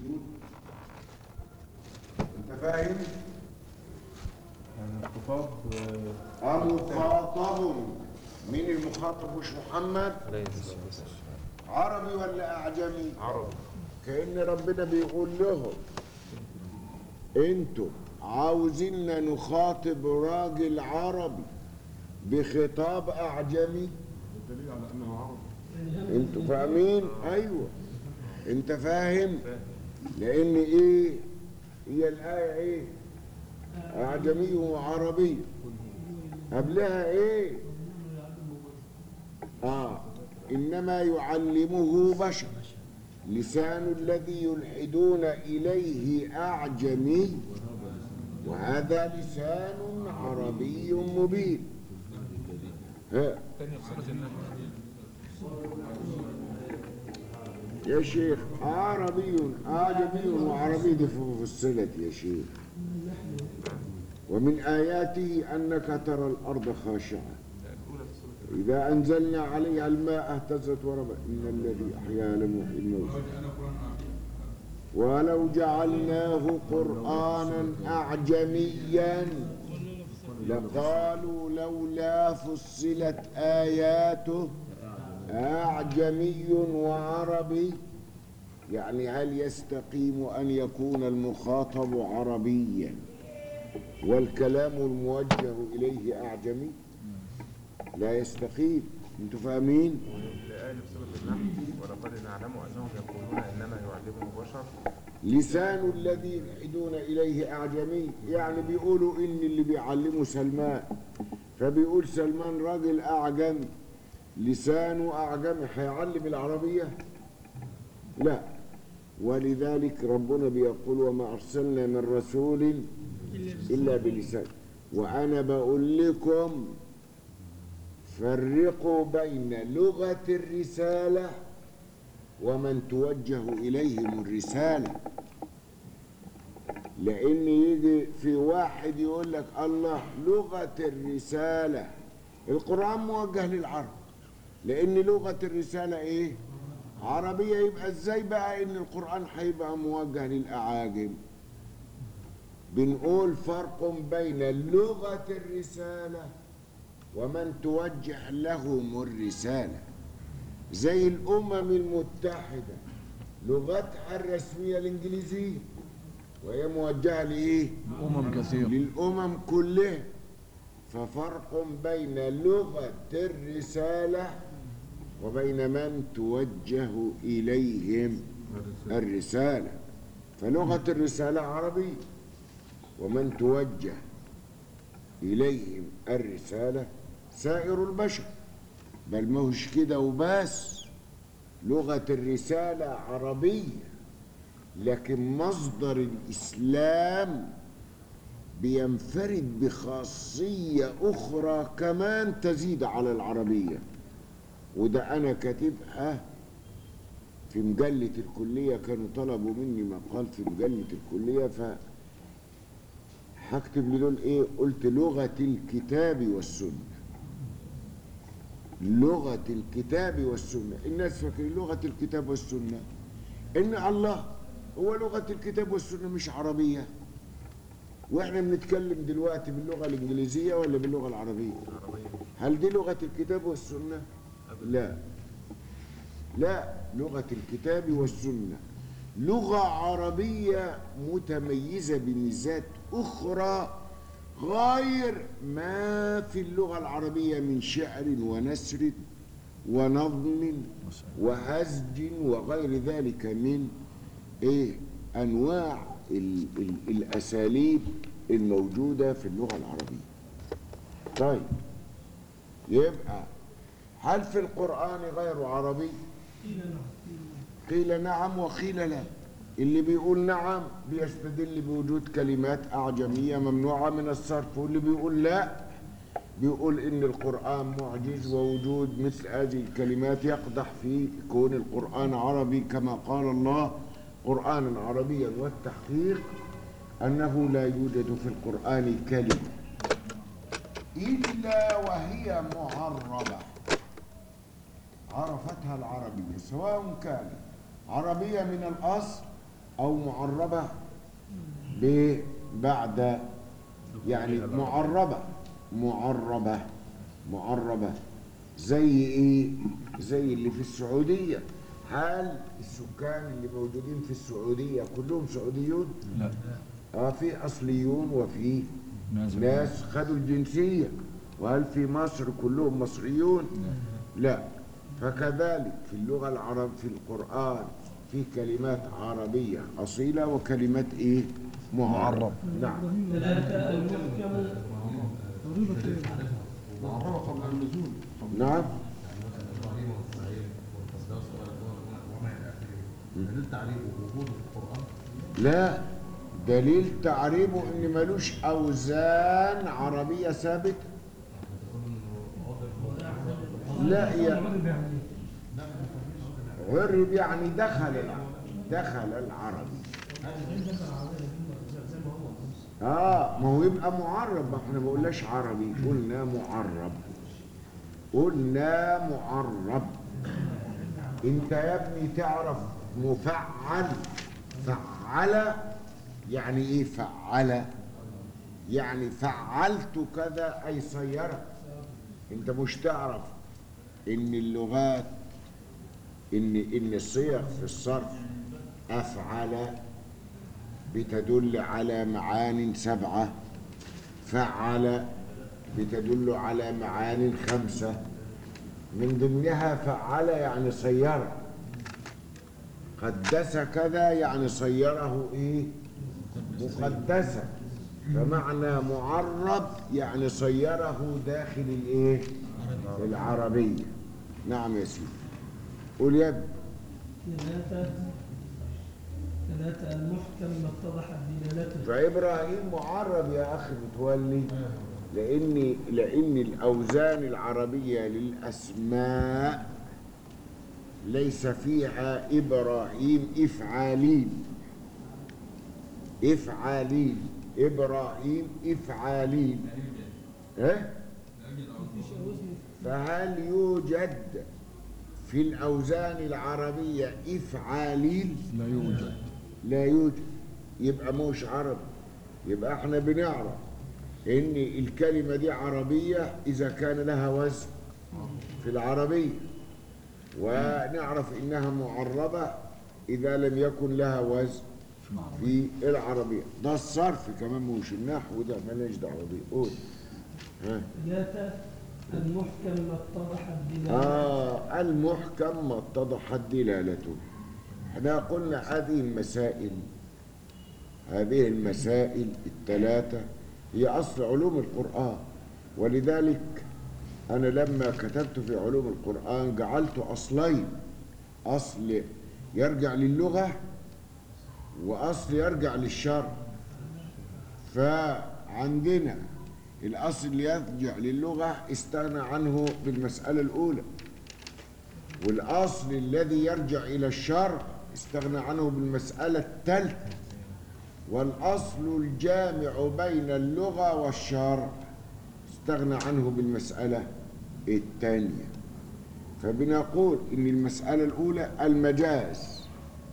انت فاهم؟ يعني الخطاب آه، مخاطب مين المخاطب مش محمد عليه الصلاة والسلام عربي ولا اعجمي عربي كأن ربنا بيقول لهم انتوا عاوزيننا نخاطب راجل عربي بخطاب اعجمي الدليل على انه عربي انتوا فاهمين ايوه انت فاهم لان ايه هي الايه ايه اعجمي وعربي قبلها ايه اه انما يعلمه بشر لسان الذي يلحدون اليه اعجمي وهذا لسان عربي مبين ها يا شيخ عربي أعجمي وعربي دي فصلت يا شيخ ومن آياته أنك ترى الأرض خاشعة إذا أنزلنا عليها الماء اهتزت وربت إن الذي أحيا لمحيي الموت ولو جعلناه قرآنا أعجميا لقالوا لولا فصلت آياته أعجمي وعربي يعني هل يستقيم أن يكون المخاطب عربيا والكلام الموجه إليه أعجمي لا يستقيم انتوا فاهمين الآية في سورة النحل ولقد نعلم أنهم يقولون إنما يعلمه بشر لسان الذي يلحدون إليه أعجمي يعني بيقولوا إن اللي بيعلمه سلمان فبيقول سلمان راجل أعجم لسانه أعجمي هيعلم العربية لا ولذلك ربنا بيقول وما أرسلنا من رسول إلا بلسان وأنا بقول لكم فرقوا بين لغة الرسالة ومن توجه إليهم الرسالة لأن يجي في واحد يقول لك الله لغة الرسالة القرآن موجه للعرب لأن لغة الرسالة إيه؟ عربية يبقى إزاي بقى إن القرآن هيبقى موجه للأعاجم؟ بنقول فرق بين لغة الرسالة ومن توجه لهم الرسالة زي الأمم المتحدة لغتها الرسمية الإنجليزية وهي موجهة لإيه؟ أمم كثيرة للأمم كلها ففرق بين لغة الرسالة وبين من توجه إليهم الرسالة فلغة الرسالة عربية ومن توجه إليهم الرسالة سائر البشر بل ما هوش كده وبس لغة الرسالة عربية لكن مصدر الإسلام بينفرد بخاصية أخرى كمان تزيد على العربية وده أنا كاتبها في مجلة الكلية كانوا طلبوا مني مقال في مجلة الكلية ف هكتب لدول ايه قلت لغة الكتاب والسنة لغة الكتاب والسنة الناس فاكرين لغة الكتاب والسنة ان الله هو لغة الكتاب والسنة مش عربية واحنا بنتكلم دلوقتي باللغة الانجليزية ولا باللغة العربية هل دي لغة الكتاب والسنة لا لا لغة الكتاب والسنة لغة عربية متميزة بميزات أخرى غير ما في اللغة العربية من شعر ونسر ونظم وهزج وغير ذلك من إيه أنواع ال ال الأساليب الموجودة في اللغة العربية طيب يبقى هل في القرآن غير عربي؟ قيل نعم وقيل لا اللي بيقول نعم بيستدل بوجود كلمات أعجمية ممنوعة من الصرف واللي بيقول لا بيقول إن القرآن معجز ووجود مثل هذه الكلمات يقدح في كون القرآن عربي كما قال الله قرآنا عربيا والتحقيق أنه لا يوجد في القرآن كلمة إلا وهي معربة عرفتها العربية سواء كانت عربية من الأصل أو معربة ب- بعد يعني معربة معربة معربة زي ايه زي اللي في السعودية هل السكان اللي موجودين في السعودية كلهم سعوديون لا اه في اصليون وفي ناس ناس خدوا الجنسية وهل في مصر كلهم مصريون لا فكذلك في اللغة العرب في القرآن في كلمات عربية أصيلة وكلمات إيه معرب نعم ثلاثة المحكم معرفة قبل النزول قبل نعم دليل تعريف وجوده في القرآن لا دليل تعريبه ان ملوش اوزان عربيه ثابته لا يا عرب يعني دخل العرب دخل العربي اه ما هو يبقى معرب ما احنا ما قلناش عربي قلنا معرب قلنا معرب انت يا ابني تعرف مفعل فعل يعني ايه فعل يعني فعلت كذا اي صيرت انت مش تعرف ان اللغات ان ان الصيغ في الصرف افعل بتدل على معان سبعه فعل بتدل على معان خمسه من ضمنها فعل يعني صيره قدس كذا يعني صيره ايه مقدسا فمعنى معرب يعني صيره داخل الايه العربيه نعم يا سيدي قول يا ابني ثلاثة ثلاثة المحكم ما اتضحت دلالته فابراهيم معرب يا اخي متولي لان لان الاوزان العربيه للاسماء ليس فيها ابراهيم افعالين افعالين ابراهيم افعالين ها فهل يوجد في الاوزان العربيه افعالين لا يوجد لا يوجد يبقى مش عربي يبقى احنا بنعرف ان الكلمة دي عربية اذا كان لها وزن في العربية ونعرف انها معربة اذا لم يكن لها وزن في العربية ده الصرف كمان مش النحو ده مالناش دعوة بيه قول ها ثلاثة المحكم ما اتضحت دلالته آه المحكم ما اتضحت دلالته احنا قلنا هذه المسائل هذه المسائل الثلاثة هي أصل علوم القرآن ولذلك أنا لما كتبت في علوم القرآن جعلت أصلين أصل يرجع للغة وأصل يرجع للشرع فعندنا الأصل اللي يرجع للغة استغنى عنه بالمسألة الأولى والأصل الذي يرجع إلى الشرع استغنى عنه بالمسألة الثالثة والأصل الجامع بين اللغة والشرع استغنى عنه بالمسألة الثانية فبنقول إن المسألة الأولى المجاز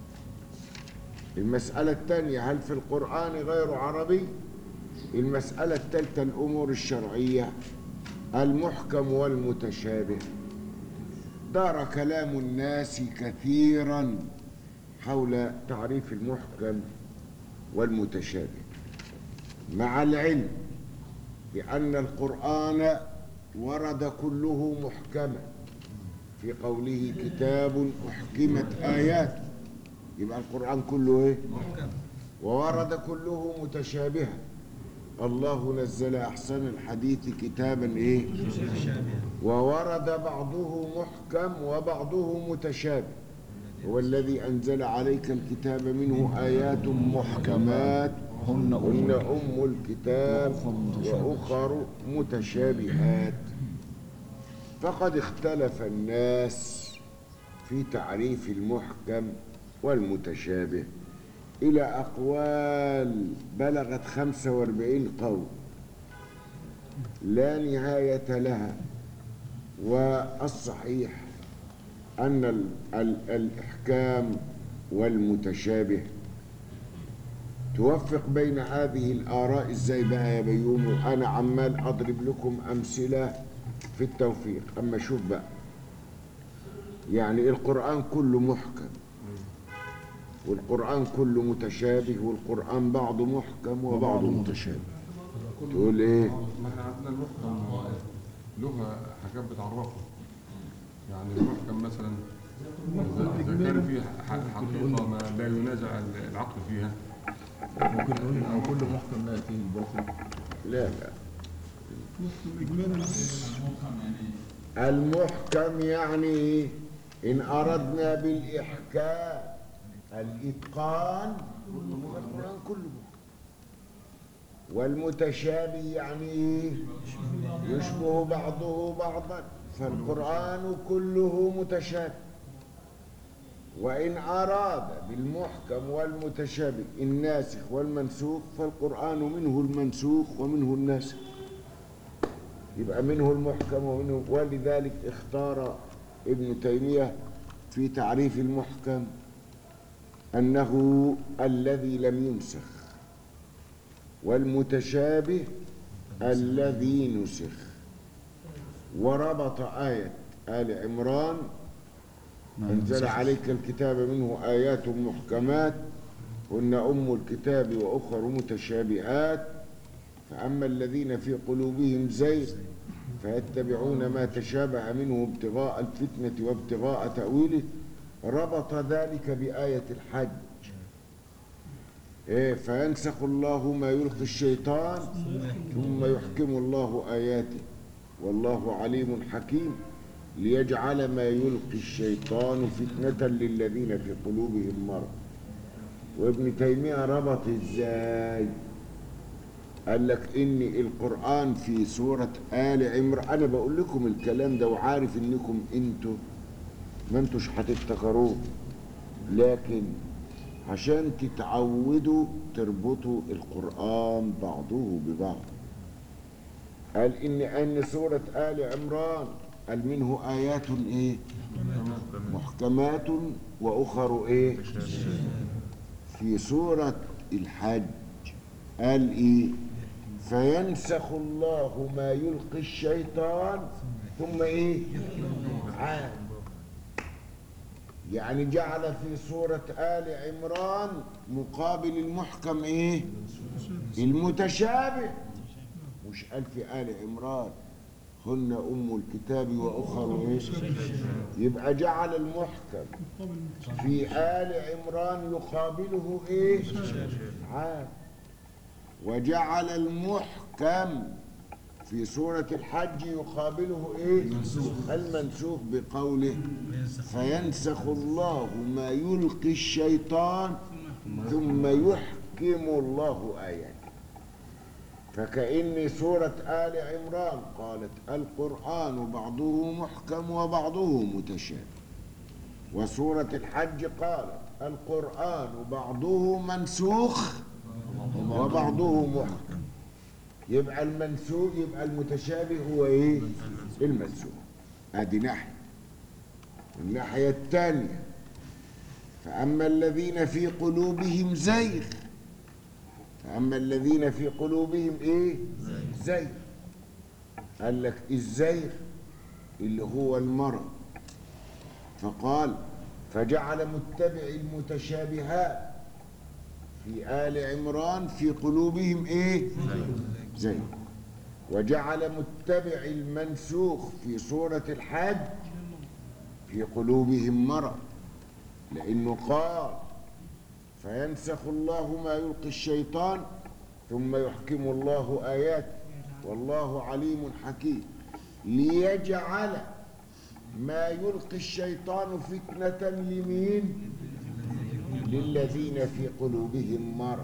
المسألة الثانية هل في القرآن غير عربي المسألة الثالثة الأمور الشرعية المحكم والمتشابه دار كلام الناس كثيرا حول تعريف المحكم والمتشابه مع العلم بأن القرآن ورد كله محكما في قوله كتاب أحكمت آياته يبقى القرآن كله إيه؟ وورد كله متشابها الله نزل أحسن الحديث كتابا إيه؟ وورد بعضه محكم وبعضه متشابه هو الذي أنزل عليك الكتاب منه آيات محكمات هن هن أم أم الكتاب وأخر متشابهات فقد اختلف الناس في تعريف المحكم والمتشابه إلى أقوال بلغت 45 قول لا نهاية لها والصحيح أن ال ال الإحكام والمتشابه توفق بين هذه الآراء ازاي بقى يا بيوم وأنا عمال أضرب لكم أمثلة في التوفيق أما شوف بقى يعني القرآن كله محكم والقرآن كله متشابه والقرآن بعضه محكم وبعضه متشابه تقول ايه ما احنا عندنا المحكم لغة حاجات بتعرفه يعني المحكم مثلا إذا- إذا كان في ح- حقيقة ما لا ينازع العقل فيها ممكن نقول ان كل محكم لا يأتيه الباطل لا لا المحكم يعني إيه؟ إن أردنا بالإحكام الإتقان القرآن كله محكم والمتشابه يعني إيه؟ يشبه بعضه بعضا فالقرآن كله متشابه وإن أراد بالمحكم والمتشابه الناسخ والمنسوخ فالقرآن منه المنسوخ ومنه الناسخ يبقى منه المحكم ومنه ولذلك اختار ابن تيمية في تعريف المحكم أنه الذي لم ينسخ والمتشابه الذي نسخ وربط آية آل عمران أنزل عليك الكتاب منه آيات محكمات هن أم الكتاب وأخر متشابهات فأما الذين في قلوبهم زيغ فيتبعون ما تشابه منه ابتغاء الفتنة وابتغاء تأويله ربط ذلك بآية الحج إيه فينسخ الله ما يلقي الشيطان ثم يحكم الله آياته والله عليم حكيم ليجعل ما يلقي الشيطان فتنة للذين في قلوبهم مرض وابن تيمية ربط ازاي قال لك ان القرآن في سورة آل عمران انا بقول لكم الكلام ده وعارف انكم انتوا ما انتوش هتفتكروه لكن عشان تتعودوا تربطوا القرآن بعضه ببعض قال ان ان سورة آل عمران قال منه آيات ايه محكمات واخر ايه في سورة الحج قال ايه فينسخ الله ما يلقي الشيطان ثم ايه عاد يعني جعل في سورة آل عمران مقابل المحكم ايه المتشابه مش قال في آل عمران هن أم الكتاب وأخر إيه؟ يبقى جعل المحكم في آل عمران يقابله إيه؟ عام وجعل المحكم في سورة الحج يقابله إيه؟ المنسوخ بقوله فينسخ الله ما يلقي الشيطان ثم يحكم الله آياته فكأن سورة آل عمران قالت القرآن بعضه محكم وبعضه متشابه وسورة الحج قالت القرآن بعضه منسوخ وبعضه محكم يبقى المنسوخ يبقى المتشابه هو ايه المنسوخ ادي ناحية الناحية الثانية فأما الذين في قلوبهم زيغ فأما الذين في قلوبهم إيه؟ زيغ قال لك الزيغ اللي هو المرض فقال فجعل متبع المتشابهات في آل عمران في قلوبهم إيه؟ زيغ وجعل متبع المنسوخ في سورة الحج في قلوبهم مرض لأنه قال فينسخ الله ما يلقي الشيطان ثم يحكم الله آياته والله عليم حكيم ليجعل ما يلقي الشيطان فتنة لمين للذين في قلوبهم مرض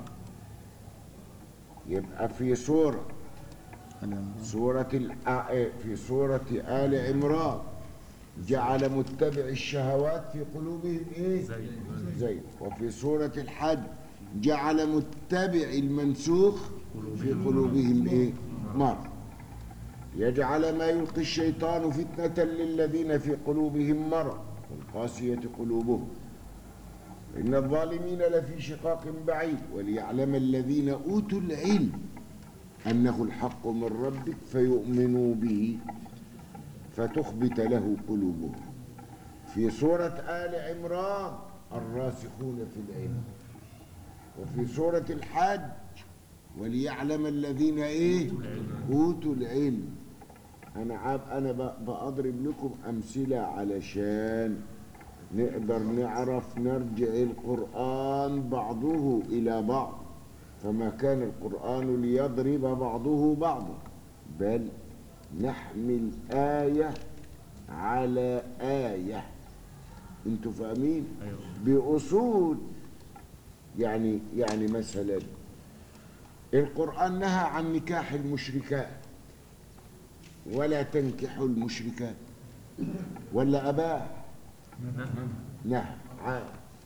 يبقى في سورة سورة الأ- في سورة آل عمران جعل متبع الشهوات في قلوبهم ايه زي وفي سورة الحج جعل متبع المنسوخ في قلوبهم ايه مرض يجعل ما يلقي الشيطان فتنة للذين في قلوبهم مرض والقاسية قلوبهم إن الظالمين لفي شقاق بعيد وليعلم الذين أوتوا العلم أنه الحق من ربك فيؤمنوا به فتخبت له قلوبهم في سورة آل عمران الراسخون في العلم وفي سورة الحج وليعلم الذين ايه اوتوا العلم انا عاب انا ب- بضرب لكم امثله علشان نقدر نعرف نرجع القران بعضه الى بعض فما كان القران ليضرب بعضه بعضا بل نحمل ايه على ايه انتوا فاهمين باصول يعني يعني مثلا القرآن نهى عن نكاح المشركات ولا تنكحوا المشركات ولا أباح نهى عام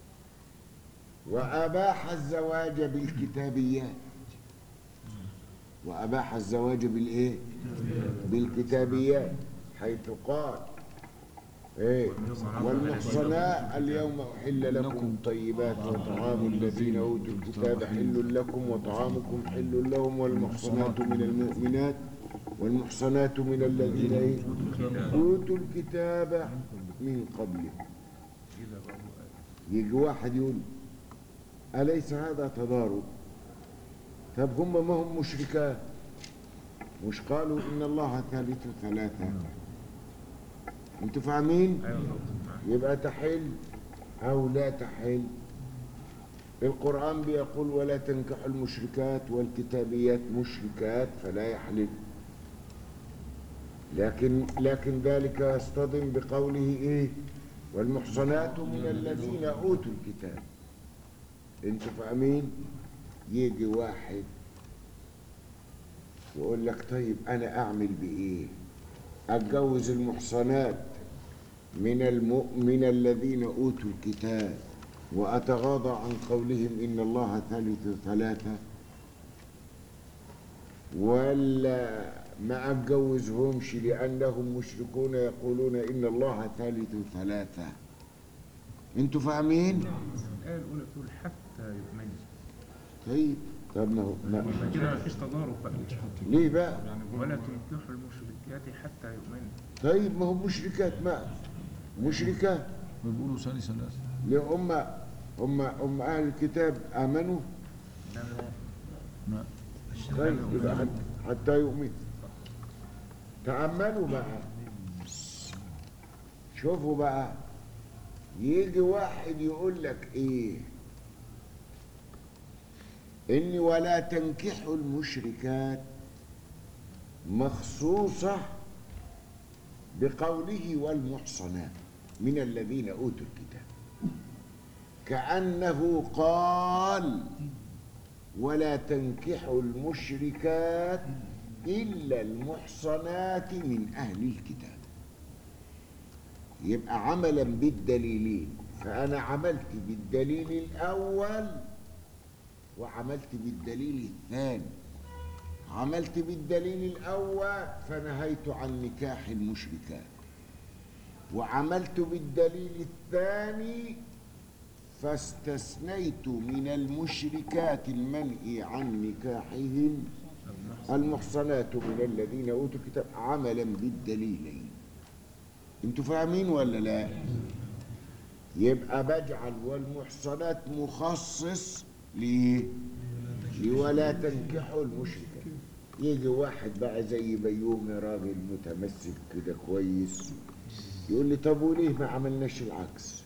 وأباح الزواج بالكتابيات وأباح الزواج بالإيه؟ بالكتابيات حيث قال إيه والمحصنات اليوم أحل لكم طيبات وطعام الذين أوتوا الكتاب حل لكم وطعامكم حل لهم والمحصنات من المؤمنات والمحصنات من الذين إيه؟ أوتوا الكتاب من قبلكم يجي واحد يقول أليس هذا تضارب طب هم ما هم مشركات مش قالوا إن الله ثالث ثلاثة انتوا فاهمين يبقى تحل او لا تحل القرآن بيقول ولا تنكحوا المشركات والكتابيات مشركات فلا يحلل لكن لكن ذلك يصطدم بقوله ايه والمحصنات من الذين اوتوا الكتاب انتوا فاهمين يجي واحد يقول لك طيب انا اعمل بايه اتجوز المحصنات من المؤمن الذين اوتوا الكتاب واتغاضى عن قولهم ان الله ثالث ثلاثه ولا ما اتجوزهمش لانهم مشركون يقولون ان الله ثالث ثلاثه انتوا فاهمين الآية الأولى بتقول حتى يؤمن طيب طب ما هو ما يبقى كده مفيش تضارب بقى ليه بقى ولا تنكحوا المشركات حتى يؤمنوا طيب ما هم مشركات ما مشركات بيقولوا ثاني ثلاثة ليه هم هم هم اهل الكتاب امنوا لا طيب يبقى حت- حتى يؤمن تأملوا بقى شوفوا بقى يجي واحد يقول لك ايه اني ولا تنكحوا المشركات مخصوصة بقوله والمحصنات من الذين اوتوا الكتاب كأنه قال ولا تنكحوا المشركات إلا المحصنات من أهل الكتاب يبقى عملا بالدليلين فأنا عملت بالدليل الأول وعملت بالدليل الثاني عملت بالدليل الأول فنهيت عن نكاح المشركات وعملت بالدليل الثاني فاستثنيت من المشركات المنهي عن نكاحهم المحصنات من الذين اوتوا الكتاب عملا بالدليلين انتوا فاهمين ولا لا يبقى بجعل والمحصنات مخصص ليه ولا تنكحوا المشركات يجي واحد بقى زي بيومي راجل متمسك كده كويس يقول لي طب وليه ما عملناش العكس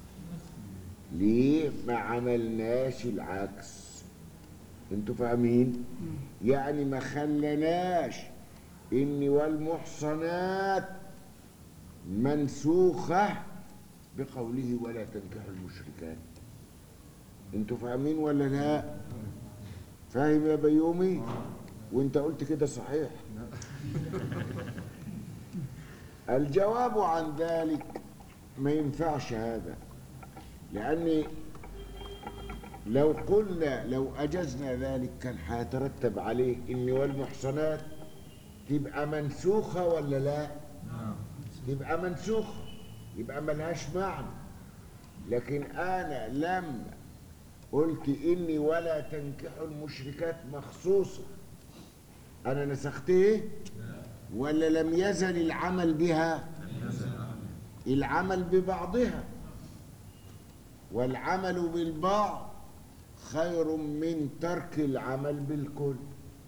ليه ما عملناش العكس انتوا فاهمين يعني ما خلناش ان والمحصنات منسوخة بقوله ولا تنكحوا المشركات انتوا فاهمين ولا لا فاهم يا بيومي وانت قلت كده صحيح الجواب عن ذلك ما ينفعش هذا لأن لو قلنا لو أجزنا ذلك كان هيترتب عليه إن والمحصنات تبقى منسوخة ولا لا؟ تبقى منسوخة يبقى ملهاش معنى لكن انا لما قلت اني ولا تنكحوا المشركات مخصوصه انا نسخت ايه ولا لم يزل العمل بها العمل ببعضها والعمل بالبعض خير من ترك العمل بالكل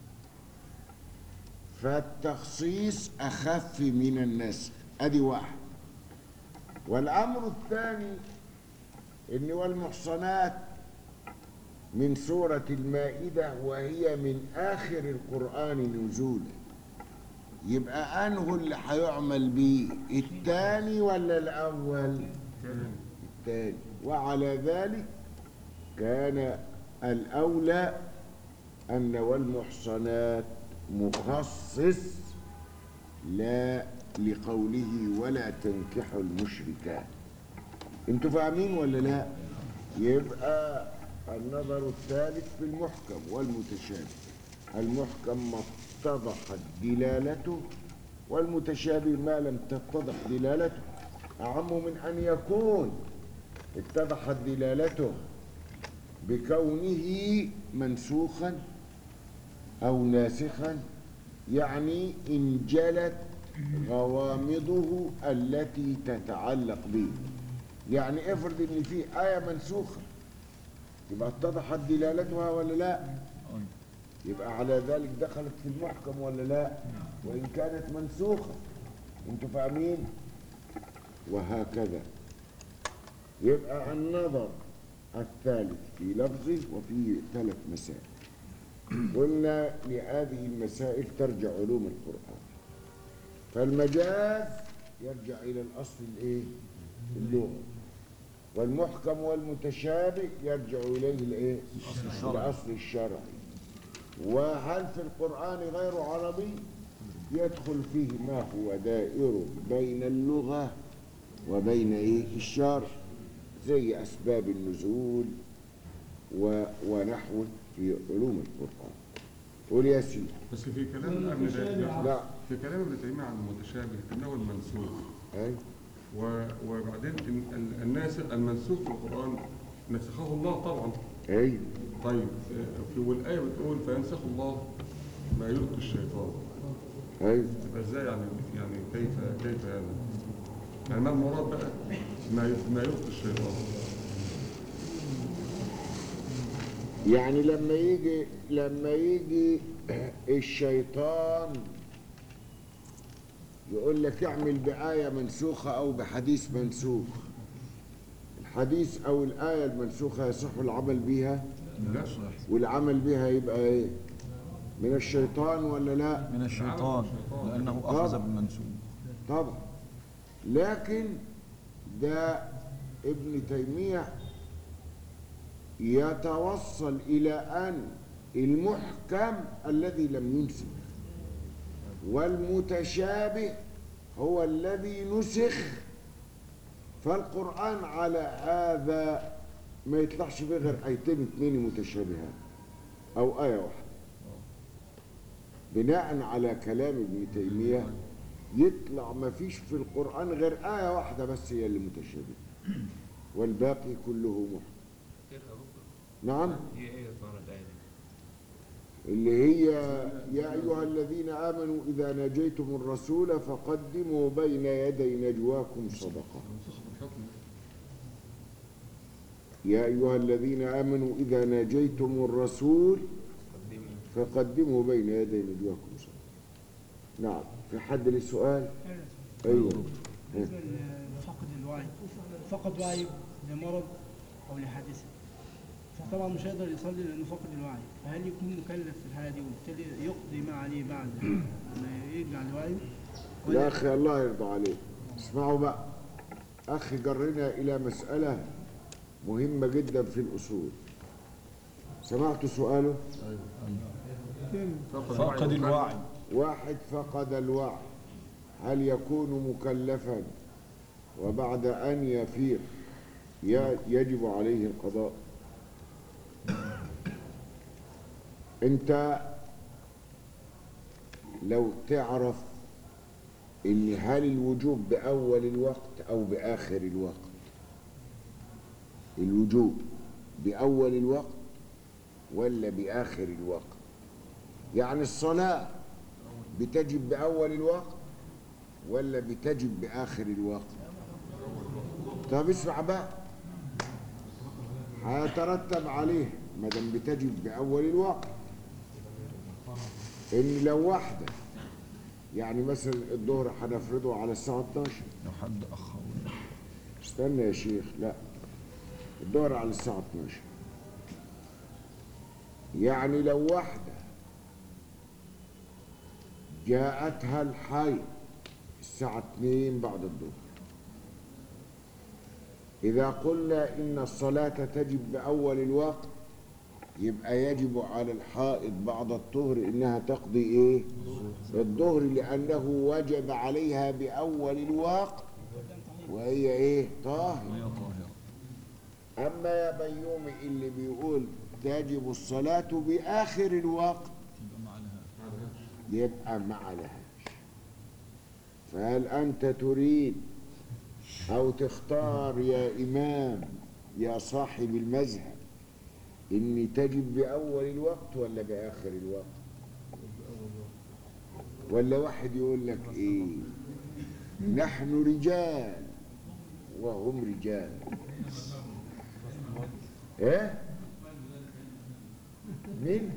فالتخصيص اخف من النسخ ادي واحد والامر الثاني ان والمحصنات من سوره المائده وهي من اخر القران نزولا يبقى انه اللي هيعمل بيه الثاني ولا الاول الثاني وعلى ذلك كان الاولى ان والمحصنات مخصص لا لقوله ولا تنكحوا المشركات انتوا فاهمين ولا لا يبقى النظر الثالث في المحكم والمتشابه المحكم ما اتضحت دلالته والمتشابه ما لم تتضح دلالته أعم من أن يكون اتضحت دلالته بكونه منسوخا أو ناسخا يعني انجلت غوامضه التي تتعلق به يعني افرض ان في آية منسوخة يبقى اتضحت دلالتها ولا لا يبقى على ذلك دخلت في المحكم ولا لا وإن كانت منسوخة انتوا فاهمين وهكذا يبقى النظر الثالث في لفظه وفي ثلاث مسائل قلنا لهذه المسائل ترجع علوم القرآن فالمجاز يرجع إلى الأصل الإيه؟ اللغة والمحكم والمتشابه يرجع إليه الإيه؟ الأصل الشرعي وهل في القرآن غير عربي يدخل فيه ما هو دائر بين اللغة وبين إيه؟ الشرع زي أسباب النزول و... ونحو في علوم القرآن قول يا سيدي بس في كلام ابن تيمية لا في كلام ابن تيمية عن المتشابه انه المنسوخ أي و- وبعدين ال- ال- الناس المنسوخ في القرآن نسخه الله طبعا أي طيب آه، في والآية بتقول فينسخ الله ما يلقي الشيطان أي تبقى ازاي يعني يعني كيف كيف هذا؟ يعني ما المراد بقى ما ي- ما يلقي الشيطان يعني لما يجي لما يجي الشيطان يقول لك اعمل بآية منسوخة أو بحديث منسوخ الحديث أو الآية المنسوخة يصح العمل بها لا والعمل بها يبقى إيه؟ من الشيطان ولا لا؟ من الشيطان لأنه أخذ طبعا. بالمنسوب طبعا لكن ده ابن تيمية يتوصل إلى أن المحكم الذي لم ينسخ والمتشابه هو الذي نسخ فالقرآن على هذا ما يطلعش فيه غير آيتين اتنين متشابهات أو آية واحدة بناء على كلام ابن تيمية يطلع ما فيش في القرآن غير آية واحدة بس هي اللي متشابهة والباقي كله محكم نعم هي ايه يا ترى الآية دي؟ اللي هي يا أيها الذين آمنوا إذا ناجيتم الرسول فقدموا بين يدي نجواكم صدقة يا أيها الذين آمنوا إذا ناجيتم الرسول فقدموا بين يدي نجواكم صدقة نعم في حد له سؤال أيوه بالنسبة لفقد الوعي فقد وعي لمرض أو لحادثة فطبعا مش هيقدر يصلي لأنه فقد الوعي فهل يكون مكلف في الحالة دي وبالتالي يقضي ما عليه بعد ما يرجع لوعيه يا أخي الله يرضى عليك اسمعوا بقى أخي جرنا إلى مسألة مهمة جدا في الأصول سمعتوا سؤاله فقد الوعي واحد فقد الوعي هل يكون مكلفا وبعد أن يفيق ي- يجب عليه القضاء انت لو تعرف ان هل الوجوب بأول الوقت أو بآخر الوقت الوجوب بأول الوقت ولا بآخر الوقت يعني الصلاة بتجب بأول الوقت ولا بتجب بآخر الوقت طب اسمع بقى هيترتب عليه ما دام بتجب بأول الوقت إن لو واحدة يعني مثلا الظهر هنفرضه على الساعة 12 لو حد اخر استنى يا شيخ لا الظهر على الساعة 12 يعني لو واحدة جاءتها الحي الساعة 2 بعد الظهر إذا قلنا إن الصلاة تجب بأول الوقت يبقى يجب على الحائض بعد الطهر إنها تقضي إيه؟ الظهر لأنه وجب عليها بأول الوقت وهي إيه؟ طاهر وهي طاهرة أما يا بيومي اللي بيقول تجب الصلاة بآخر الوقت يبقى ما عليها يبقى ما عليهاش فهل أنت تريد أو تختار يا إمام يا صاحب المذهب إني تجب بأول الوقت ولا بآخر الوقت ولا واحد يقول لك إيه نحن رجال وهم رجال إيه مين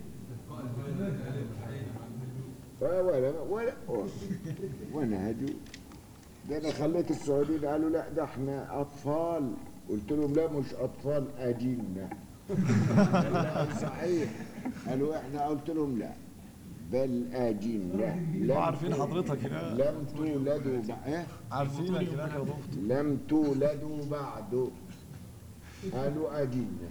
آه، ولا ولا وانا هدي ده انا خليت السعوديين قالوا لا ده احنا اطفال قلت لهم لا مش اطفال اجلنا صحيح قالوا احنا قلت لهم لا بل اجلنا لم عارفين حضرتك هنا لم تولدوا بعد إيه؟ عارفينك هناك يا دكتور لم تولدوا بعد قالوا اجلنا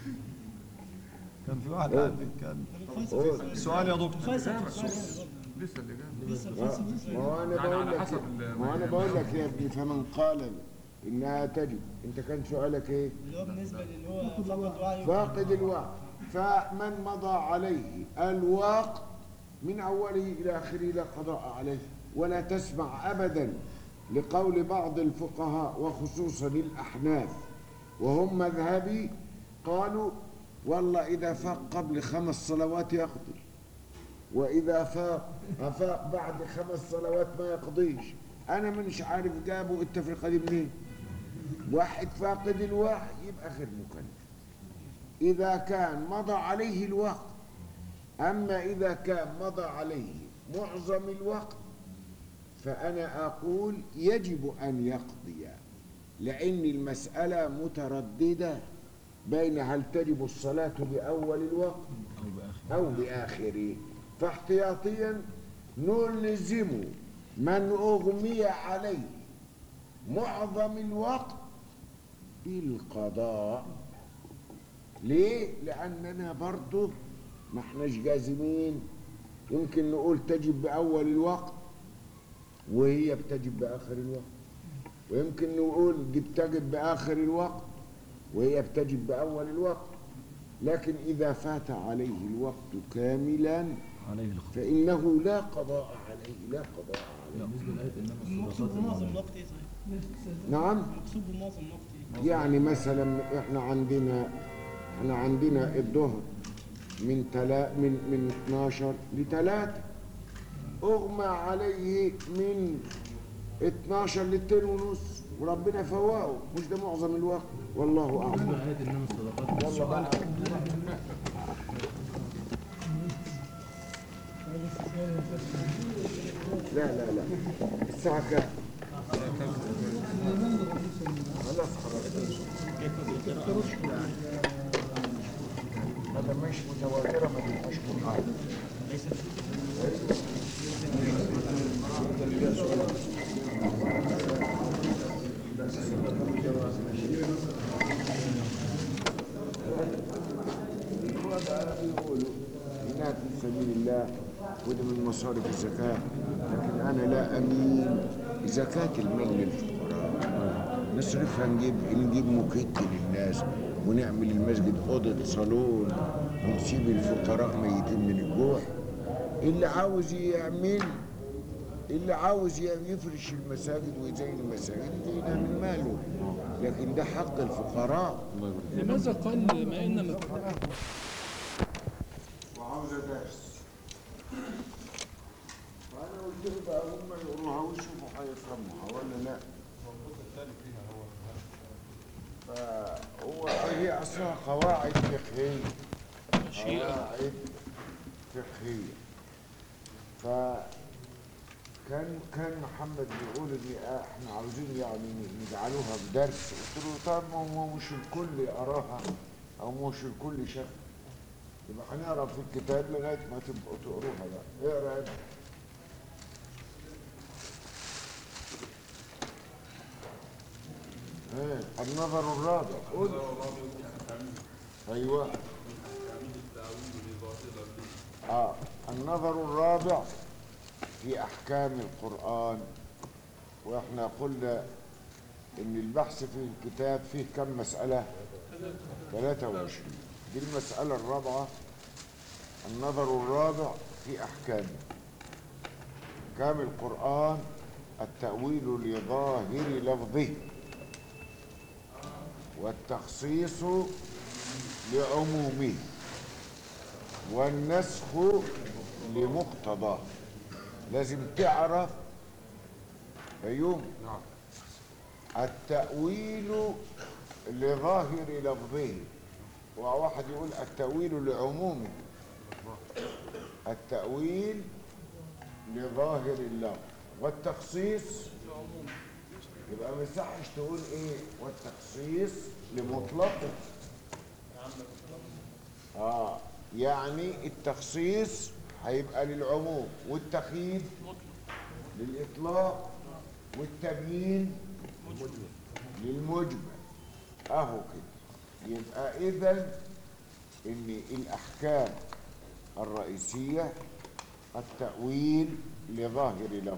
كان في واحد عندك كان قول. سؤال يا دكتور فيصل فيصل لسه اللي جاي لسه ما فيصل ما هو انا يعني بقول على لك حسب ما هو انا بقول لك يا ابني فمن قال انها تجب انت كان سؤالك ايه اللي هو بالنسبه للي هو فقد وعيه فاقد الوقت فمن مضى عليه الوقت من اوله الى اخره لا قضاء عليه ولا تسمع ابدا لقول بعض الفقهاء وخصوصا الاحناف وهم مذهبي قالوا والله اذا فاق قبل خمس صلوات يقضي واذا فاق افاق بعد خمس صلوات ما يقضيش انا مش عارف جابوا التفرقه دي منين واحد فاقد الوعي يبقى غير مكلف إذا كان مضى عليه الوقت أما إذا كان مضى عليه معظم الوقت فأنا أقول يجب أن يقضي لأن المسألة مترددة بين هل تجب الصلاة بأول الوقت او باخر أو بآخره فاحتياطيا نلزم من أغمي عليه معظم الوقت بالقضاء ليه؟ لأننا برضه ما احناش جازمين يمكن نقول تجب بأول الوقت وهي بتجب بآخر الوقت ويمكن نقول بتجب بآخر الوقت وهي بتجب بأول الوقت لكن إذا فات عليه الوقت كاملا عليه الخطأ فإنه لا قضاء عليه لا قضاء عليه بالنسبه لايه انما المقصود الصدقات بمعظم المعلومة. الوقت ايه طيب؟ نعم المقصود بمعظم الوقت ايه؟ يعني مثلا احنا عندنا احنا عندنا الظهر من تلا من من 12 ل 3 اغمى عليه من 12 ل 2 ونص وربنا فوقه مش ده معظم الوقت والله اعلم بالنسبه لايه انما الصدقات يلا بقى لا لا لا الساعة كام؟ خلاص خلاص هذا مش متواترة ما تبقاش قرآن يقولوا إنها في سبيل الله وده من مصارف الزكاة لكن أنا لا أميل زكاة المال للفقراء نصرفها نجيب نجيب موكيت للناس ونعمل المسجد أوضة صالون ونسيب الفقراء ميتين من الجوع اللي عاوز يعمل اللي عاوز يفرش المساجد ويزين المساجد ده من ماله لكن ده حق الفقراء لماذا قال ما إن وعاوزه درس فانا قلت له بقى هم يقولوها ويشوفوا هيفهموها ولا لا فهو هي اصلها قواعد فقهيه قواعد فقهيه ف كان كان محمد بيقول ان احنا عاوزين يعني نجعلوها بدرس قلت له طب ما هو مش الكل يقراها او مش الكل شاف يبقى هنقرا في الكتاب لغايه ما تبقوا تقروها بقى اقرا انت ايه النظر الرابع قول ايوه اه النظر الرابع في احكام القران واحنا قلنا ان البحث في الكتاب فيه كم مساله 23 دي المساله الرابعه النظر الرابع في احكامه احكام القران التاويل لظاهر لفظه والتخصيص لعمومه والنسخ لمقتضاه لازم تعرف فيوم نعم التأويل لظاهر لفظه وواحد يقول التأويل لعمومه التأويل لظاهر اللفظ والتخصيص يبقى ما يصحش تقول ايه والتخصيص لمطلقه اه يعني التخصيص هيبقى للعموم والتخييد للإطلاق والتبيين للمجمل اهو كده يبقى اذا ان الاحكام الرئيسيه التاويل لظاهر لفظ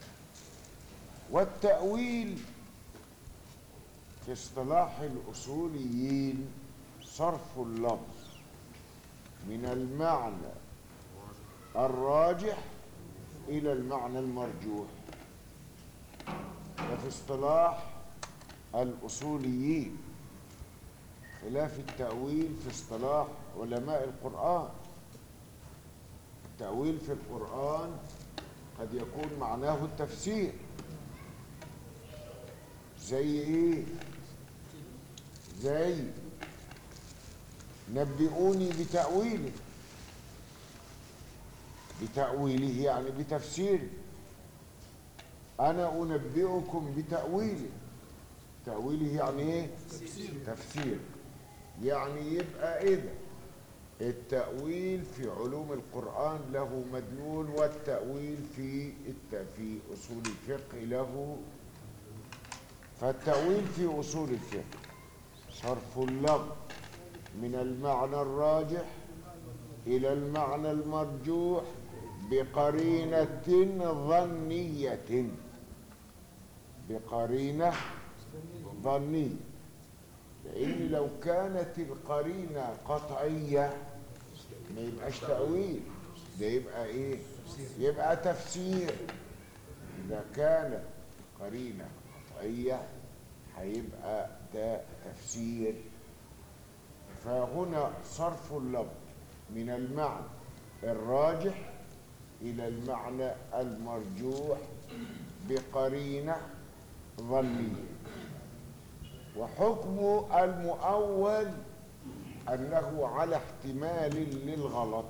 والتاويل في اصطلاح الاصوليين صرف اللفظ من المعنى الراجح الى المعنى المرجوح وفي اصطلاح الأصوليين خلاف التأويل في اصطلاح علماء القرآن التأويل في القرآن قد يكون معناه التفسير زي ايه زي نبئوني بتأويله بتأويله يعني بتفسيره أنا أنبئكم بتأويله تأويله يعني إيه؟ تفسير تفسير يعني يبقى إذا التأويل في علوم القرآن له مدلول والتأويل في الت... في أصول الفقه له فالتأويل في أصول الفقه صرف اللفظ من المعنى الراجح إلى المعنى المرجوح بقرينة ظنية بقرينة ظنية لأن لو كانت القرينة قطعية ما يبقاش تأويل ده يبقى إيه؟ يبقى تفسير إذا كانت قرينة قطعية هيبقى ده تفسير فهنا صرف اللفظ من المعنى الراجح إلى المعنى المرجوح بقرينة ظنية وحكم المؤول أنه على احتمال للغلط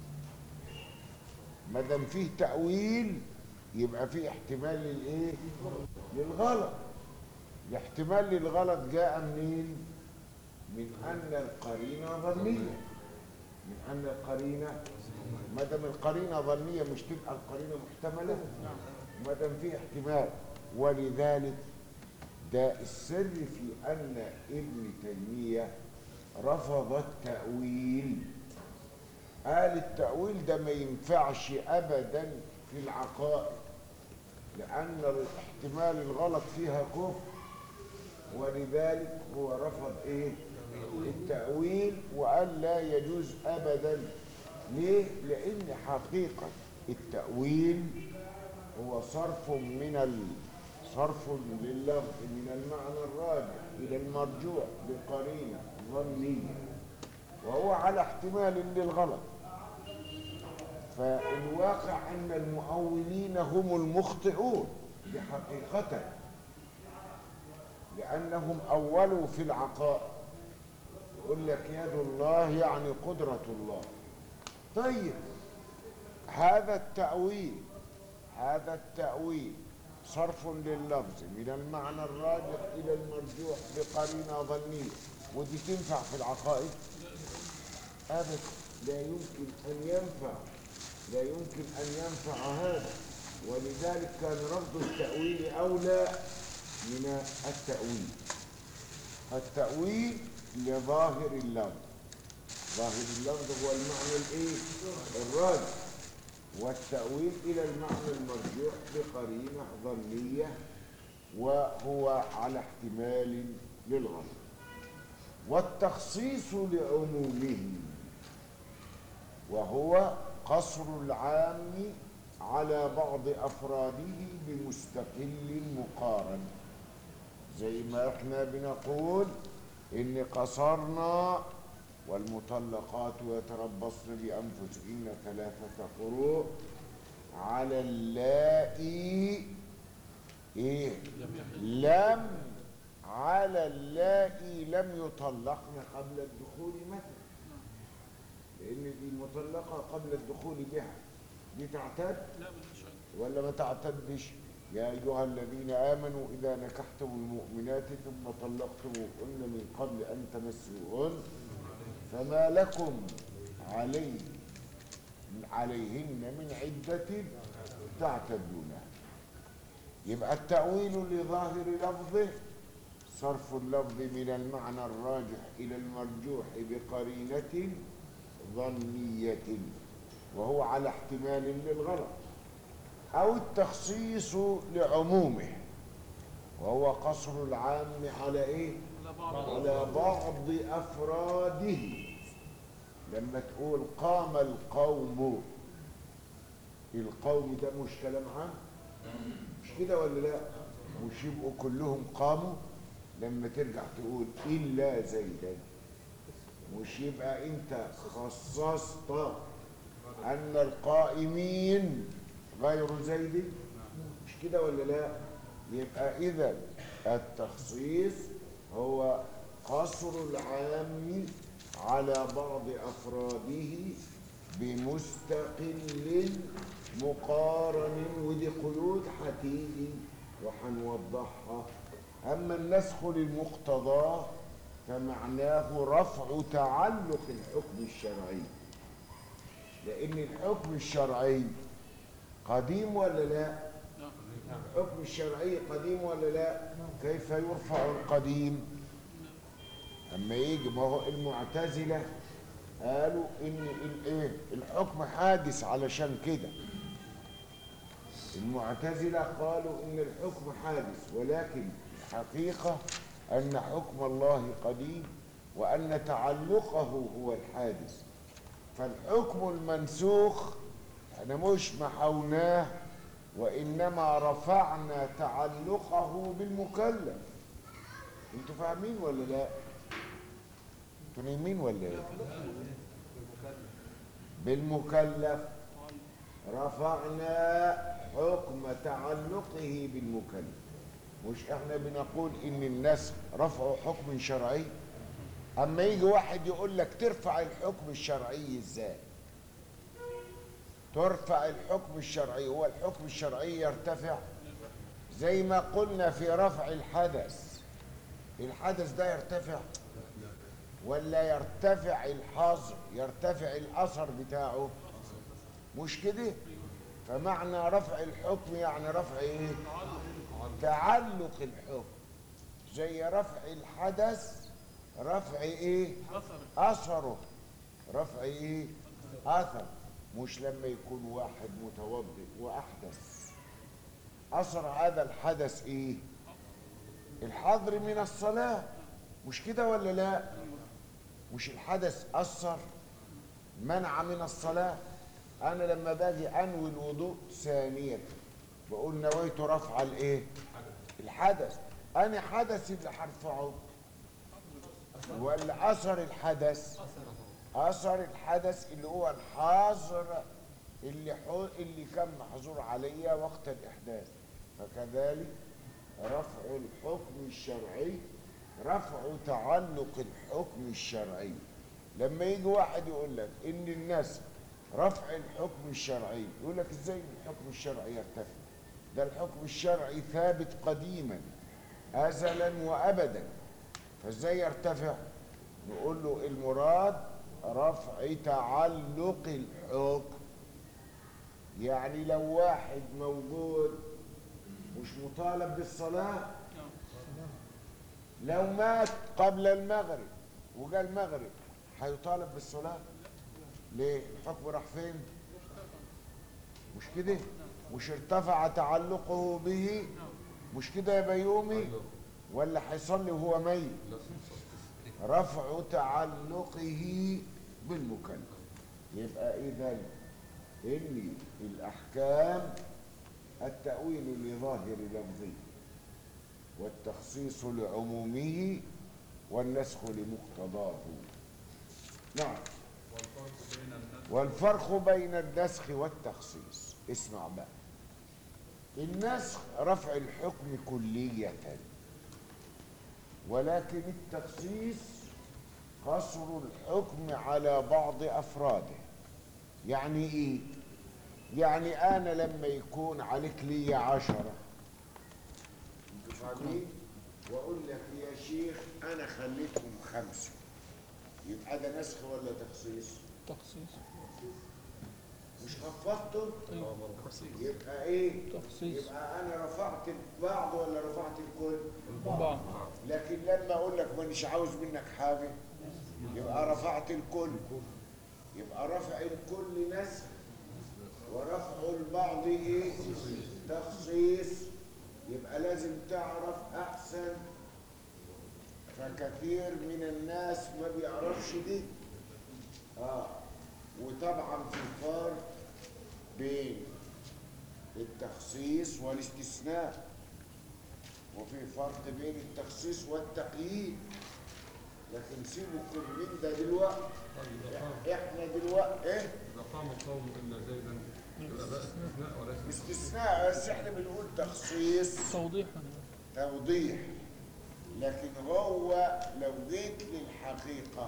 ما دام فيه تأويل يبقى فيه احتمال للإيه؟ للغلط الاحتمال للغلط جاء منين؟ من أن القرينة ظنية من أن القرينة ما دام القرينة ظنية مش تبقى القرينة محتملة ما دام في احتمال ولذلك ده السر في أن ابن تيمية رفض التأويل قال التأويل ده ما ينفعش أبدا في العقائد لأن الاحتمال الغلط فيها كفر ولذلك هو رفض ايه التأويل وقال لا يجوز أبدا, أبداً. أبداً. أبداً. أبداً. أبداً. أبداً. أبداً. أبداً. أبداً. أبداً. أبداً. أبداً. أبداً. ليه؟ لأن حقيقة التأويل هو صرف من ال... صرف لللفظ من المعنى الراجح إلى المرجوع بقرينة ظنية وهو على احتمال للغلط فالواقع أن المؤولين هم المخطئون بحقيقة لأنهم أولوا في العقائد يقول لك يد الله يعني قدرة الله طيب هذا التأويل هذا التأويل صرف لللفظ من المعنى الراجح إلى المرجوح بقرينة ظنية ودي تنفع في العقائد أبدا لا يمكن أن ينفع لا يمكن أن ينفع هذا ولذلك كان رفض التأويل أولى من التأويل التأويل لظاهر اللفظ ظاهر اللفظ هو المعنى الايه الراجح والتأويل إلى المعنى المرجوح بقرينة ظنية وهو على احتمال للغلط والتخصيص لعمومه وهو قصر العام على بعض أفراده بمستقل مقارن زي ما احنا بنقول إن قصرنا والمطلقات يتربصن بأنفسهن ثلاثة قروء على اللائي إيه لم على اللائي لم يطلقن قبل الدخول مثلا لأن دي المطلقة قبل الدخول بها دي تعتد ولا ما تعتدش يا أيها الذين آمنوا إذا نكحتم المؤمنات ثم طلقتموهن من قبل أن تمسوهن فما لكم علي عليهن من عدة تعتدونها يبقى التأويل لظاهر لفظه صرف اللفظ من المعنى الراجح إلى المرجوح بقرينة ظنية وهو على احتمال للغلط أو التخصيص لعمومه وهو قصر العام على إيه؟ على بعض أفراده لما تقول قام القوم القوم ده مش كلام عام مش كده ولا لا مش يبقوا كلهم قاموا لما ترجع تقول إلا زيدا مش يبقى أنت خصصت أن القائمين غير زيد مش كده ولا لا يبقى إذا التخصيص هو قصر العام على بعض أفراده بمستقل مقارن ودي قيود هتيجي وهنوضحها أما النسخ للمقتضى فمعناه رفع تعلق الحكم الشرعي لأن الحكم الشرعي قديم ولا لا؟ الحكم الشرعي قديم ولا لا؟ كيف يرفع القديم؟ أما يجي ما هو المعتزلة قالوا إن الإيه؟ الحكم حادث علشان كده المعتزلة قالوا إن الحكم حادث ولكن الحقيقة أن حكم الله قديم وأن تعلقه هو الحادث فالحكم المنسوخ احنا مش محوناه وإنما رفعنا تعلقه بالمكلف انتوا فاهمين ولا لا انتوا نايمين ولا ايه بالمكلف رفعنا حكم تعلقه بالمكلف مش احنا بنقول ان الناس رفعوا حكم شرعي اما يجي واحد يقول لك ترفع الحكم الشرعي ازاي ترفع الحكم الشرعي هو الحكم الشرعي يرتفع زي ما قلنا في رفع الحدث الحدث ده يرتفع ولا يرتفع الحظر يرتفع الاثر بتاعه مش كده فمعنى رفع الحكم يعني رفع ايه تعلق الحكم زي رفع الحدث رفع ايه اثره رفع ايه اثر مش لما يكون واحد متوضئ واحدث اثر هذا الحدث ايه الحظر من الصلاه مش كده ولا لا مش الحدث اثر منع من الصلاه انا لما باجي انوي الوضوء ثانيه بقول نويت رفع الايه الحدث انا حدث اللي هرفعه ولا اثر الحدث اثر الحدث اللي هو الحاضر اللي حو... اللي كان محظور عليا وقت الاحداث فكذلك رفع الحكم الشرعي رفع تعلق الحكم الشرعي لما يجي واحد يقول لك ان الناس رفع الحكم الشرعي يقول لك ازاي الحكم الشرعي يرتفع ده الحكم الشرعي ثابت قديما ازلا وابدا فازاي يرتفع نقول له المراد رفع تعلق الحكم يعني لو واحد موجود مش مطالب بالصلاة لو مات قبل المغرب وجاء المغرب هيطالب بالصلاة ليه الحكم راح فين مش كده مش ارتفع تعلقه به مش كده يا بيومي ولا هيصلي وهو ميت رفع تعلقه بالمكلف يبقى اذا ان الاحكام التاويل لظاهر لفظه والتخصيص لعمومه والنسخ لمقتضاه نعم والفرق بين النسخ والتخصيص اسمع بقى النسخ رفع الحكم كلية ولكن التخصيص قصر الحكم على بعض أفراده يعني إيه؟ يعني أنا لما يكون عليك لي عشرة انتوا فاهمين؟ وأقول لك يا شيخ أنا خليتهم خمسة يبقى ده نسخ ولا تخصيص؟ تخصيص مش خفضته ايوه يبقى ايه تخصيص يبقى انا رفعت البعض ولا رفعت الكل بعض لكن لما اقول لك مانيش عاوز منك حاجه يبقى رفعت الكل يبقى رفع الكل نسخ ورفع البعض ايه تخصيص يبقى لازم تعرف احسن فكثير من الناس ما بيعرفش دي اه وطبعا في فرق بين التخصيص والاستثناء وفي فرق بين التخصيص والتقييد لكن سيبكم من ده دلوقتي احنا دلوقتي ايه إذا قام القوم إلا زيدا يبقى ده استثناء وليس استثناء بس احنا بنقول تخصيص توضيح توضيح لكن هو لو جيت للحقيقة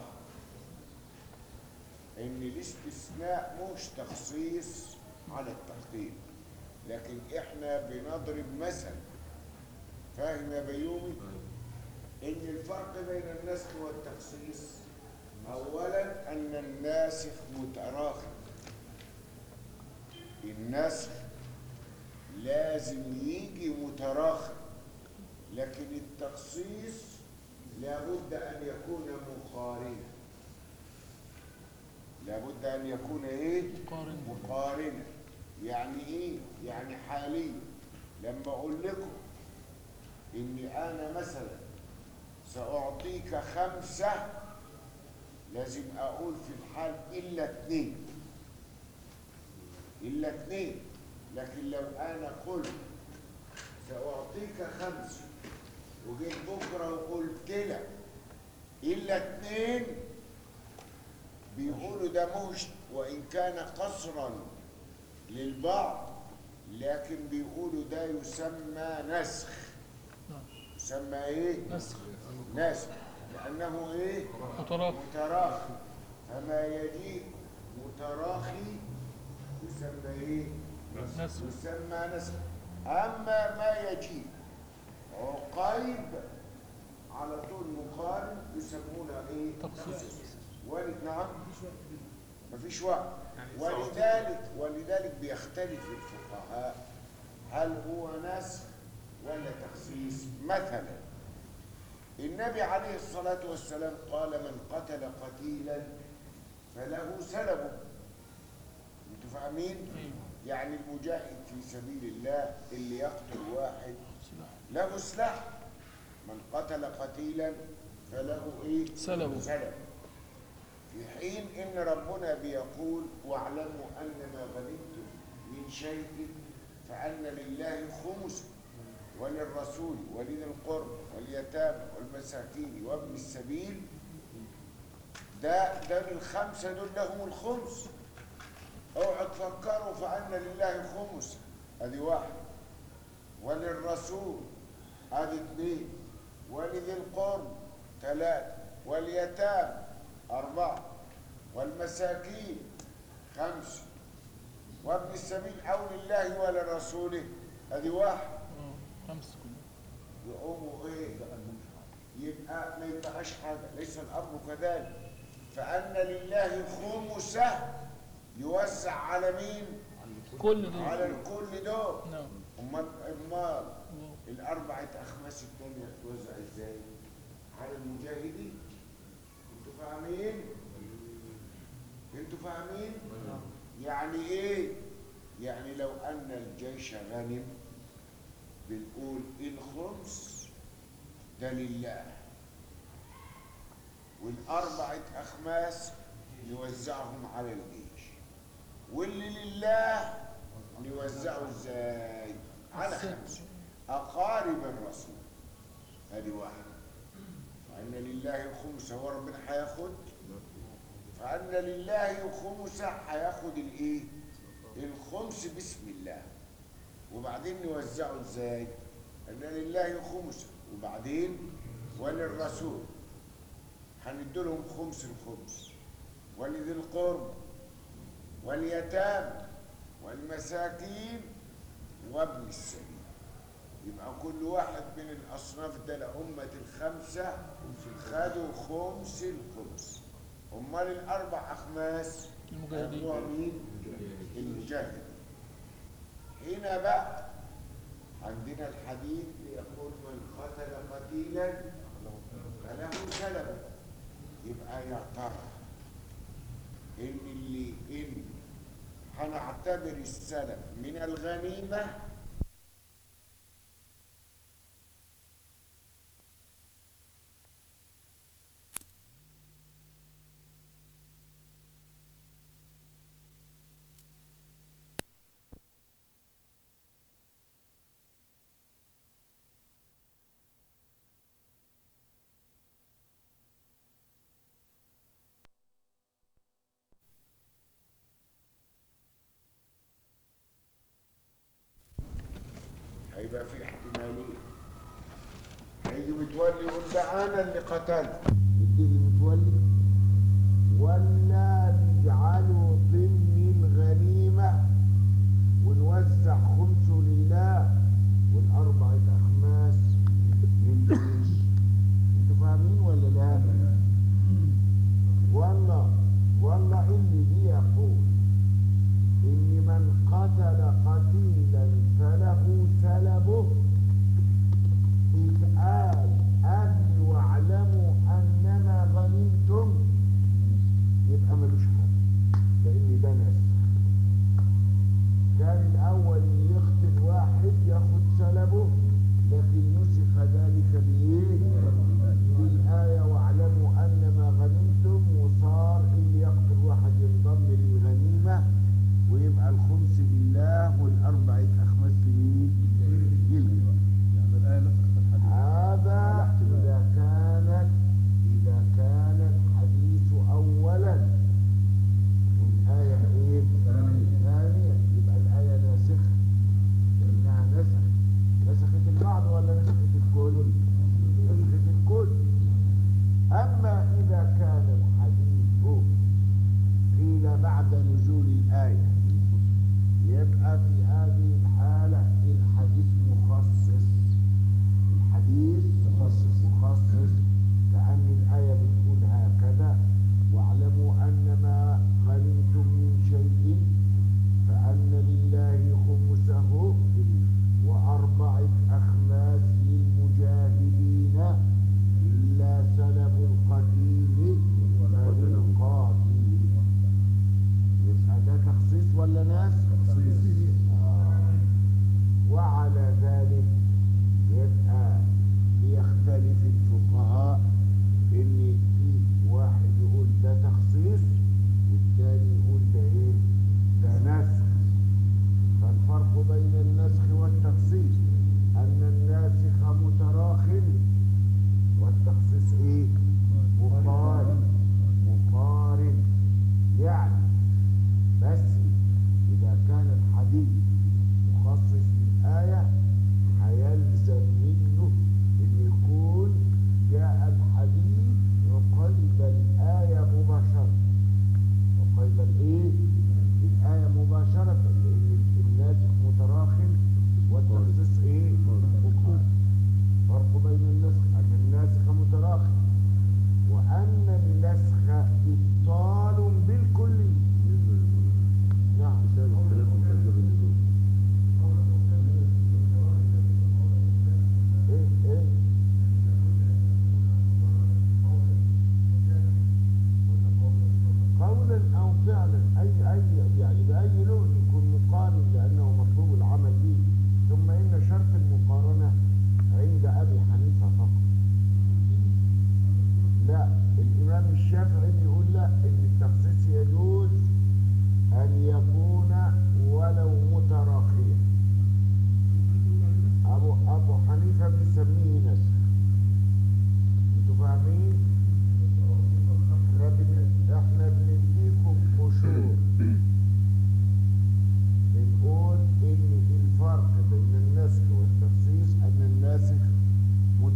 ان الاستثناء مش تخصيص على التقديم لكن احنا بنضرب مثل فاهم يا بيومي ان الفرق بين النسخ والتخصيص اولا ان الناسخ متراخي النسخ لازم يجي متراخي لكن التخصيص لابد ان يكون مقارنا لابد ان يكون ايه مقارن. مقارنا يعني ايه يعني حاليا لما اقول لكم اني انا مثلا ساعطيك خمسه لازم اقول في الحال الا اتنين الا اتنين لكن لو انا قلت ساعطيك خمسه وجيت بكره وقلت لك الا اتنين بيقولوا ده مش وان كان قصرا للبعض لكن بيقولوا ده يسمى نسخ يسمى ايه نسخ نسخ لانه ايه متراخي متراخي فما يجيء متراخي يسمى ايه نسخ يسمى نسخ اما ما يجيء عقيب على طول مقارن يسمونه ايه تخصيص. ولد نعم مفيش وقت ولذلك ولذلك بيختلف الفقهاء هل هو نسخ ولا تخصيص مثلا النبي عليه الصلاة والسلام قال من قتل قتيلا فله سلبه انتوا فاهمين؟ يعني المجاهد في سبيل الله اللي يقتل واحد له سلاح من قتل قتيلا فله ايه؟ سلبه. سلب في حين ان ربنا بيقول واعلموا ان ما غنمتم من شيء فأن لله خمس وللرسول ولذي القرب واليتامى والمساكين وابن السبيل ده ده الخمسة دول لهم الخمس اوعوا تفكروا فأن لله خمس ادي واحد وللرسول ادي اثنين ولذي القرب ثلاثة واليتامى أربعة والمساكين خمسة وابن السبيل أو لله ولرسوله ادي واحد اه خمس كلهم يقوموا ايه يبقى ما يبقاش حاجه ليس الامر كذلك فان لله خمسه يوزع على مين كل دول على الكل دول نعم امال امال الله. الاربعه اخماس الثانيه توزع ازاي على المجاهدين انتوا فاهمين انتوا فاهمين يعني ايه يعني لو ان الجيش غنم بنقول الخمس ده لله والأربعة أخماس نوزعهم على الجيش واللي لله نوزعه ازاي على خمسة أقارب الرسول هذه واحدة فأن لله خمسة هو ربنا هياخد فأن لله خمسة هياخد الإيه؟ الخمس بسم الله وبعدين نوزعه ازاي ان لله خمسه وبعدين وللرسول هنديلهم خمس الخمس ولذي القرب واليتامى والمساكين وابن السبيل يبقى كل واحد من الاصناف ده لأمة الخمسة خدوا خمس الخمس امال الاربع اخماس المجاهدين. هياخدوها مين المجاهد هنا بقى عندنا الحديث يقول من قتل قتيلا فله سلب يبقى يا ترى ان اللي ان هنعتبر السلب من الغنيمه هيبقى في احتمالين هيجي متولي يقول ده انا اللي قتلت يديني متولي ولا نجعله ضمن الغنيمه ونوزع خمسه لله والاربعه اخماس للجيش انتوا فاهمين ولا لا؟ والله والله اللي بيقول إن من قتل قتيلا فله سلبه اتقال أهل واعلموا أنما غنمتم يبقى ملوش حق لأن ده ناس كان الأول اللي يقتل واحد ياخد سلبه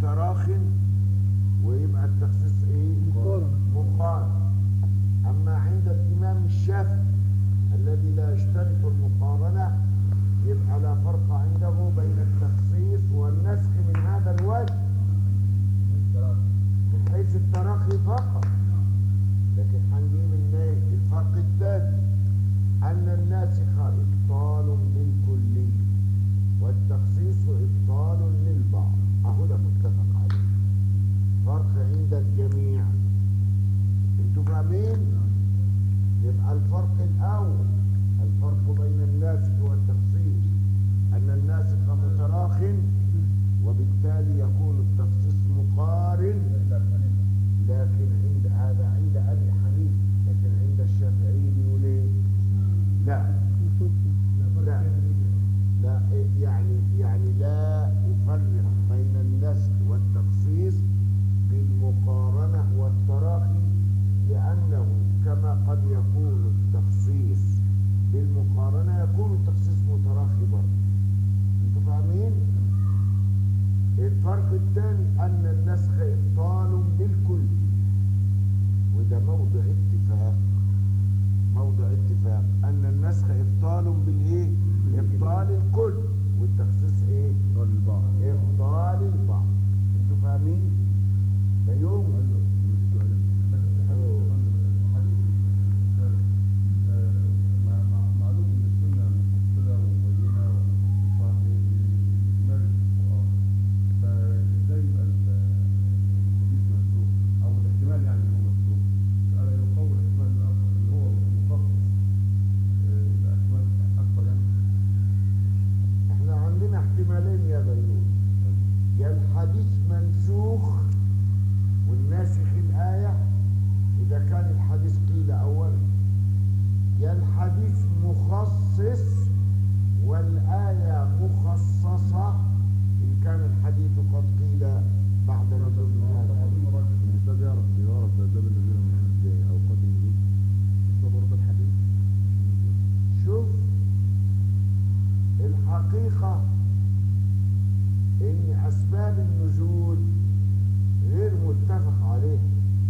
متراخ ويبقى التخصيص ايه مقارنة. مقارن اما عند الامام الشافعي الذي لا يشترط المقارنه يبقى لا فرق عنده بين التخصيص والنسخ من هذا الوجه من حيث التراخي فقط لكن هنجيب الناس الفرق الثاني ان الناسخ ابطال للكلي والتخصيص ابطال للبعض اهو ده متفق عليه فرق عند الجميع انتوا فاهمين يبقى الفرق الاول الفرق بين الناسخ والتخصيص ان الناسخ متراخ وبالتالي يكون التخصيص مقارن لكن عند هذا عند ابي حنيفه لكن عند الشافعي بيقول ايه لا لا لا يعني يعني لا يفرق بين النسخ والتخصيص بالمقارنة والتراخي لأنه كما قد يكون التخصيص بالمقارنة يكون التخصيص متراخي برضه انتوا فاهمين؟ الفرق الثاني أن النسخ إبطال بالكل وده موضع اتفاق موضع اتفاق ان النسخ ابطال بالايه ابطال الكل والتخصيص ايه قال البعض ابطال البعض انتوا فاهمين فيوم معلوم ان السنه مفصله ومبينه ومخصصه لاجمال القران فازاي يبقى الحديث منسوخ او الاحتمال يعني ان هو منسوخ الا يقول احتمال الاخر ان هو مخصص آه، يبقى احتمال اكبر يعني احنا عندنا احتمالين يا بيوم يا الحديث منسوخ والناسخ الآية إذا كان الحديث قيل أولا يا الحديث مخصص والآية مخصصة إن كان الحديث قد قيل بعد نزول الآية الأستاذ يعرف يعرف أسباب النزول من عند أوقات النزول اسمه برضه الحديث شوف الحقيقة إن أسباب النزول غير متفق عليه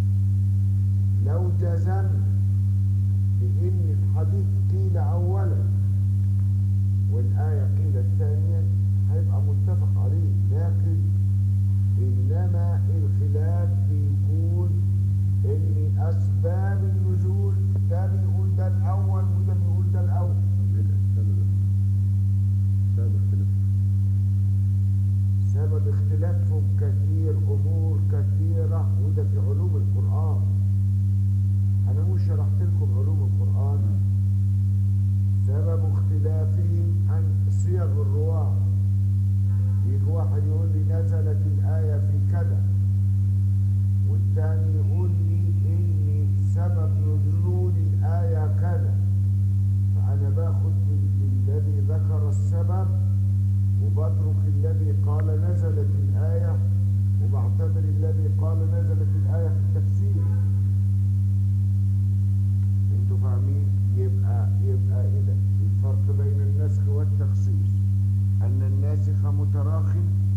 لو جزمنا بإن الحديث قيل أولا والآية قيلت ثانيا هيبقى متفق عليه لكن إنما الخلاف بيكون إن أسباب النزول ده بيقول ده الأول وده بيقول ده الأول طب إيه السبب سبب اختلاف سبب اختلافهم كثير امور كثيره وده في علوم القران انا مش شرحت لكم علوم القران سبب اختلافهم عن صيغ الرواه يجي واحد يقول لي نزلت الايه في كذا والثاني يقول لي ان سبب نزول الايه كذا فانا باخد من الذي ذكر السبب وبترك الذي قال نزلت الآية وبعتبر الذي قال نزلت الآية في التفسير انتوا فاهمين يبقى يبقى إذا الفرق بين النسخ والتخصيص أن الناسخ متراخ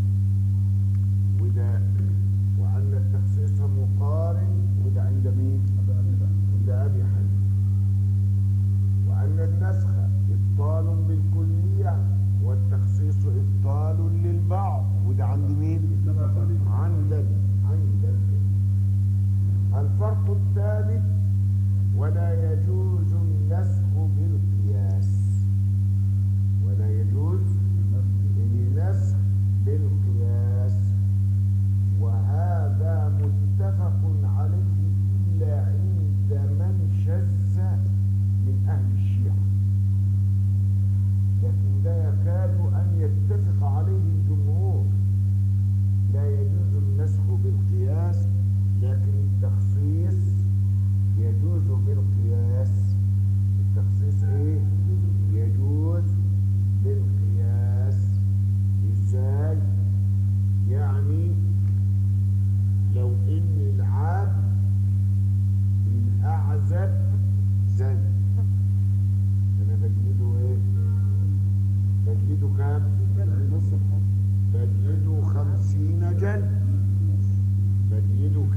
وده وأن التخصيص مقارن وده عند مين؟ عند أبي حنيفة وأن النسخ إبطال بالكلية والتخصيص إبطال للبعض وده عند مين؟ عند ال- عند ال- الفرق الثالث ولا يجوز النسخ بالقياس ولا يجوز النسخ بالقياس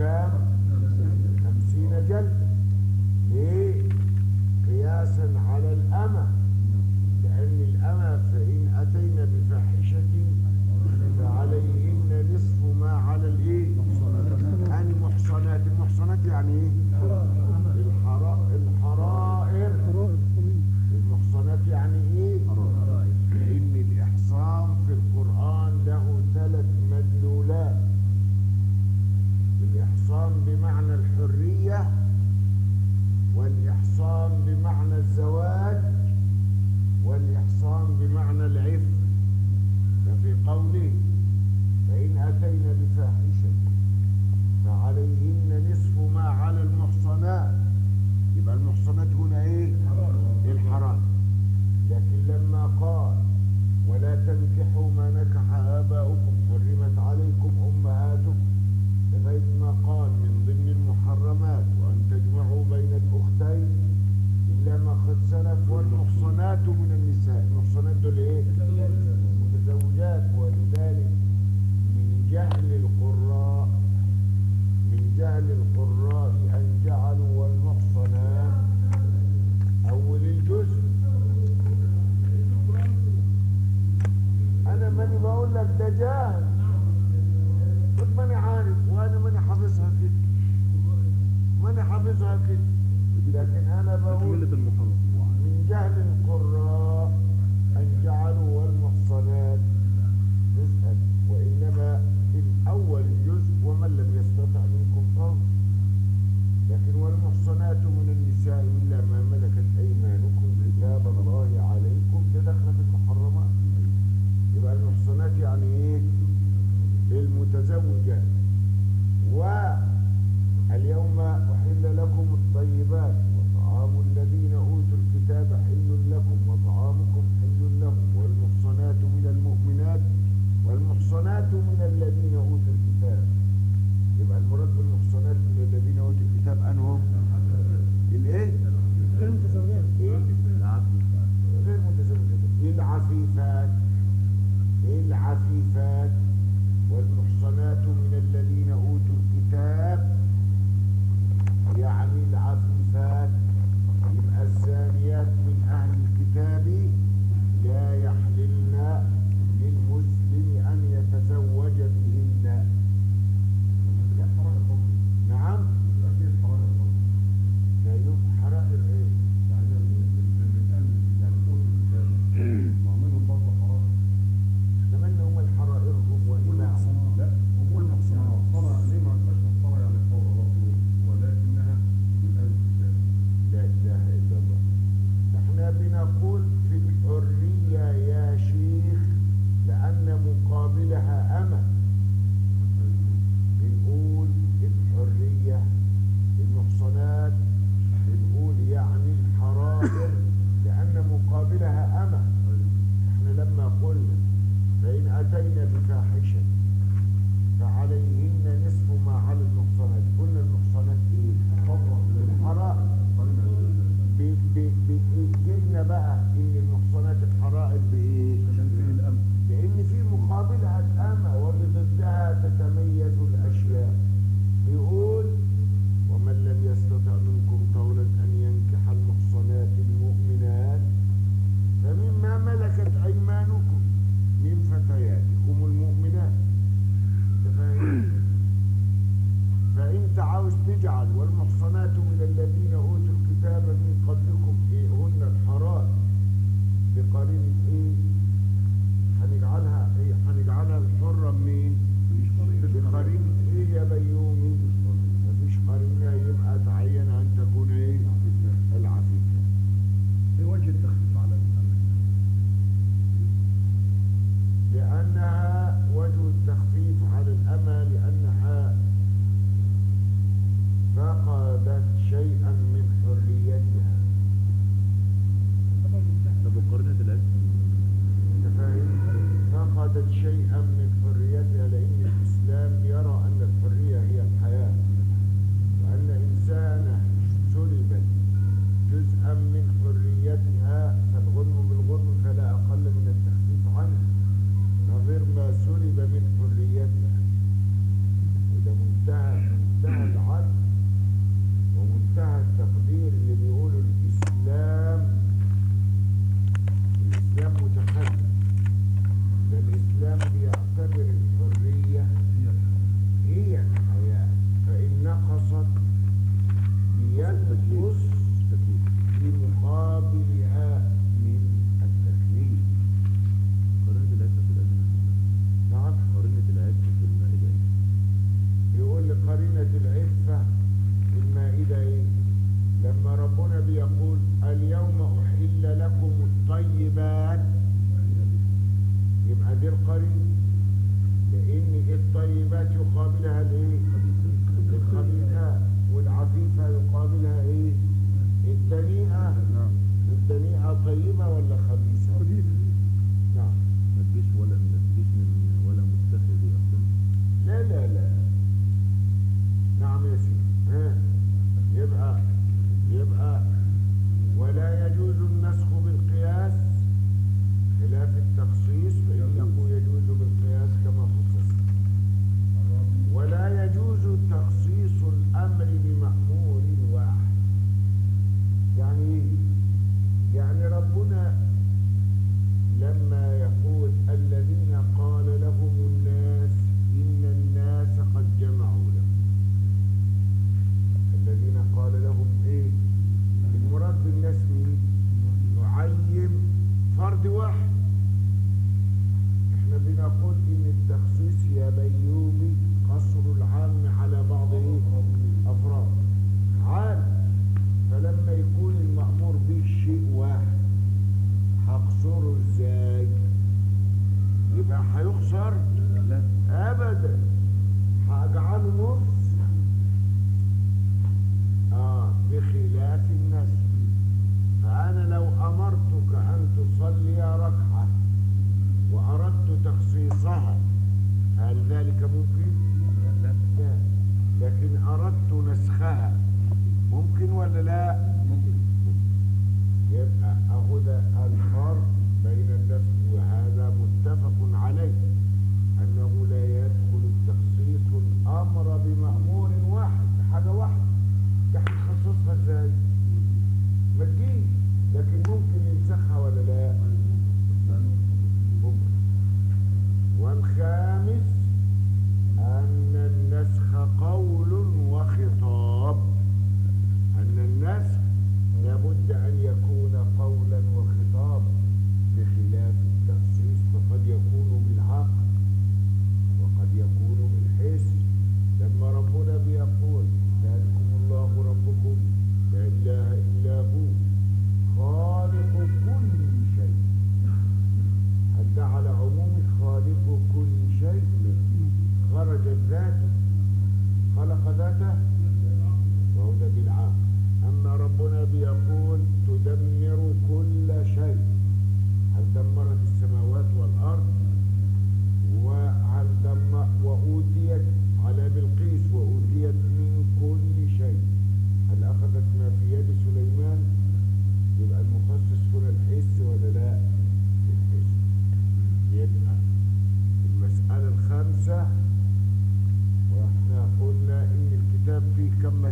كام خمسين جلدة ليه قياسا على الأمة لأن الأمة فإن أتينا بفاحشة فعليهن نصف ما على الإيه أن محصنات المحصنات يعني إيه الحرا- الحرائر المحصنات يعني إيه لأن الإحصان في القرآن له ثلاث مدلولات الإحصان بمعنى الحرية والإحصان بمعنى الزواج والإحصان بمعنى العفة ففي قوله فإن أتينا بفاحشة فعليهن نصف ما على المحصنات يبقى المحصنات هنا إيه؟ الحرام لكن لما قال ولا تنكحوا ما نكح آباؤكم حرمت عليكم أمهاتكم لغاية ما قال من ضمن المحرمات وأن تجمعوا بين الأختين إلا ما قد سلف والمحصنات من النساء المحصنات دول إيه؟ متزوجات ولذلك من جهل القراء من جهل القراء أن جعلوا والمحصنات أول الجزء أنا ماني بقول لك ده جاهل قلت ماني عارف وأنا ماني حافظها كده ماني حافظها كده لكن أنا بقول تكملة المحرم من جهل القراء أن جعلوا والمحصنات جزءا وإنما الأول جزء ومن لم يستطع منكم قول لكن والمحصنات من النساء إلا ما ملكت أيمانكم كتاب الله عليكم ده داخله في المحرمات يبقى المحصنات يعني إيه؟ المتزوجات واليوم أحل لكم الطيبات وطعام الذين أوتوا الكتاب حل لكم وطعامكم حل لهم والمحصنات من المؤمنات والمحصنات من الذين أوتوا الكتاب يبقى المراد بالمحصنات من الذين أوتوا الكتاب أنهم الإيه؟ غير متزوجات إيه؟ غير متزوجات العفيفات العفيفات والمحصنات من الذين أوتوا الكتاب يعني العفيفات يبقى الزانيات من أهل الكتاب لا يحللن للمسلم أن يتزوج بهن نعم لا يبقى حرائر ايه كمان هم الحرائرهم وإماعهم لا هم المحصنة محصنة ليه ما اسمهاش محصنة يعني حرة برضه ولكنها من أهل الكتاب لا إله إلا الله احنا بنقول في الحرية يا شيخ لأن مقابلها أمل بنقول الحرية المحصنات بنقول يعني الحرائر لأن مقابلها أمل احنا لما قلنا فإن أتينا بفاحشة فعليهن نصف ما على المحصنات قلنا المحصنات ايه الحرائر ب- ب- ب- جبنا بقى ان المحصنات الحرائر بايه عشان فيه الأمن لان في مقابلها الامه وبضدها تتميز الاشياء يقول ومن لم يستطع منكم طولا ان ينكح المحصنات المؤمنات فمما ملكت ايمانكم من فتياتكم المؤمنات أنت فاهم؟ فانت عاوز تجعل والمحصنات من الذين اوتوا الكتاب من قبلكم إيه هن الحرائر بقرينه ايه هنجعلها ايه هنجعلها الحرة منين بقرينة ايه يا بيومي مفيش قرينة يبقى تعين ان تكون ايه العفيفة ايه وجه التخفيف على الأمن لأنها وجه التخفيف على الأمى لأنها فقدت شيئا من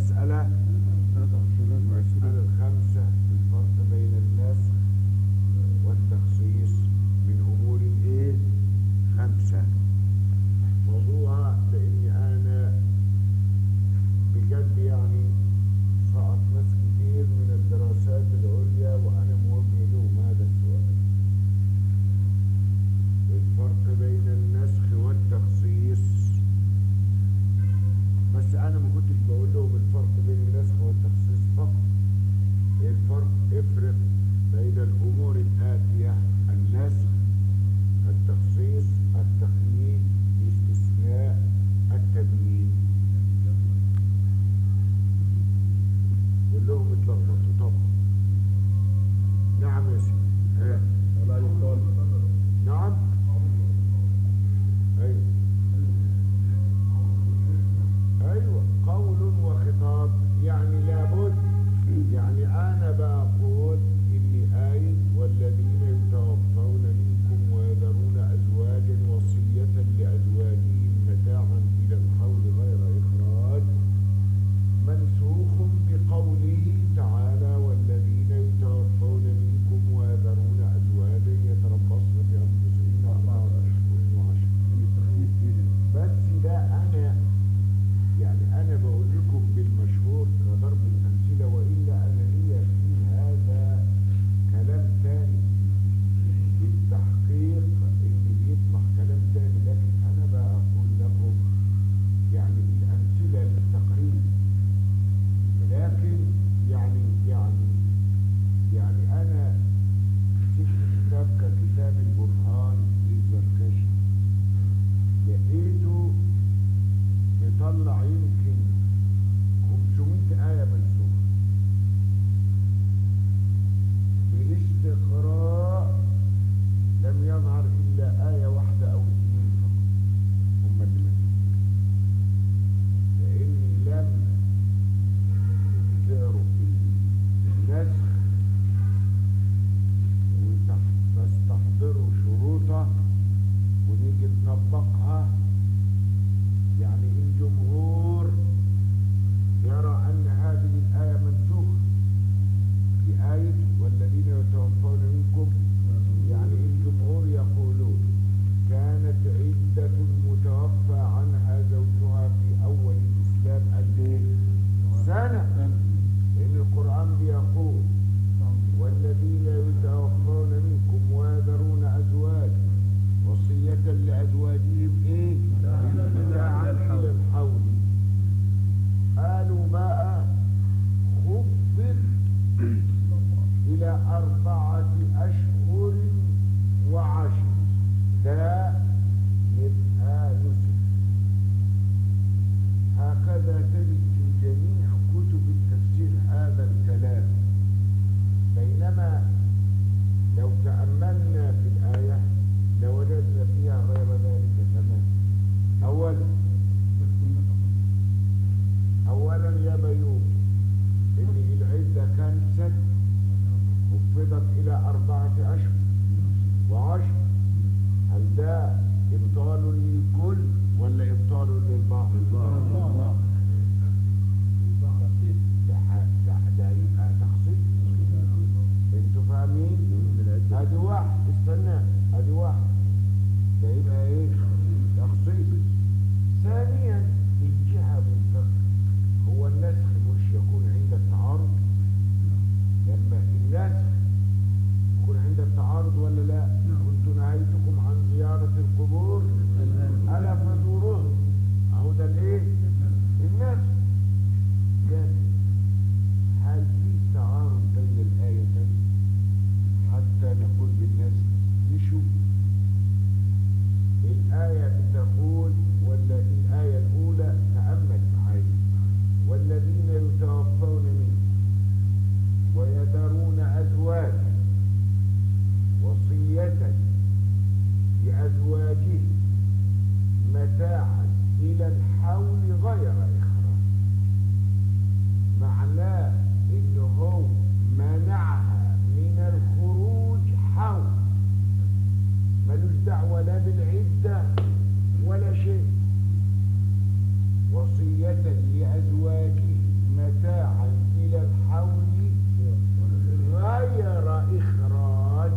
المسألة المسألة الخامسة الفرق بين النسخ والتخصيص من أمور إيه؟ خمسة موضوعها لأني أنا بجد يعني سقط ناس كتير من الدراسات العليا وأنا موجه لهم هذا السؤال الفرق بين النسخ والتخصيص بس انا ما كنتش بقول لهم الفرق بين النسخ والتخصيص فقط الفرق افرق بين الامور الاتيه النسخ التخصيص التقييد الاستثناء التبيين كلهم اتلخبطوا طبعا نعم يا سيدي ها ولا يقال نعم ايوه ايوه قول وخطاب يعني لابد يعني انا بقول ان آية والذين يتوفون منكم ويذرون ازواجا وصية لازواجهم متاعا الى الحول غير اخراج منسوخ بقوله تعالى والذين يتوفون منكم ويذرون أزواجا يتربصن بأنفسهن أربعة أشهر وعشرة بس ده أنا يعني أنا بقول لكم بالمشهور كضرب الأمثلة وإلا أنا ليا في هذا كلام تاني بالتحقيق اللي بيطلع كلام تاني لكن أنا بقول لكم يعني الأمثلة للتقريب لكن يعني يعني يعني انا مسكت كتاب ككتاب البرهان للزركشي لقيته مطلع يمكن 500 آية منسوخة بالاستقراء لم يظهر إلا آية واحدة أو اثنين فقط هم اللي منسوخين لأني لما تقروا النسخ وتستحضروا شروطه ونيجي نطبقها يعني الجمهور يرى أن هذه الآية منسوخة في آية والذين يتوفون منكم يعني الجمهور يقولون كانت عدة المتوفى عنها زوجها في أول الإسلام قد إيه؟ سنة لأن القرآن بيقول والذين يتوفون منكم ويذرون أزواج وصية لأزواجهم إيه؟ متاعا إلى الحول قالوا بقى خفت إلى أربعة أشهر وعشر ده يبقى نسك هكذا تجد في جميع كتب التفسير هذا الكلام بينما لو تأملنا في الآية لوجدنا فيها غير ذلك تماما أولا أولا يا بيوم إن العدة كانت سنة خفضت إلى أربعة أشهر وعشر هل ده إبطال للكل ولا إبطال للبعض؟ ده ح- ده- ده يبقى تخصيص انتوا فاهمين؟ ادي واحد استنى ادي واحد ده يبقى ايه؟ تخصيص ثانيا الجهة منفكة هو النسخ مش يكون عند التعارض لما النسخ يكون عند التعارض ولا لا؟ كنت نهيتكم عن زيارة القبور ألا فزوروها أهو ده الإيه؟ النسخ لكن هل في تعارض بين الآيتين حتى نقول بالنسخ نشوف الآية بتقول ولا الآية الأولى تأمل معي والذين يتوفون منكم ويذرون أزواجا وصية لأزواجهم متاعا إلى الحول غير إخراج معناه إن هو منعها من الخروج حول ملوش دعوة لا بالعدة ولا شيء وصية لأزواجه متاعا إلى الحول غير إخراج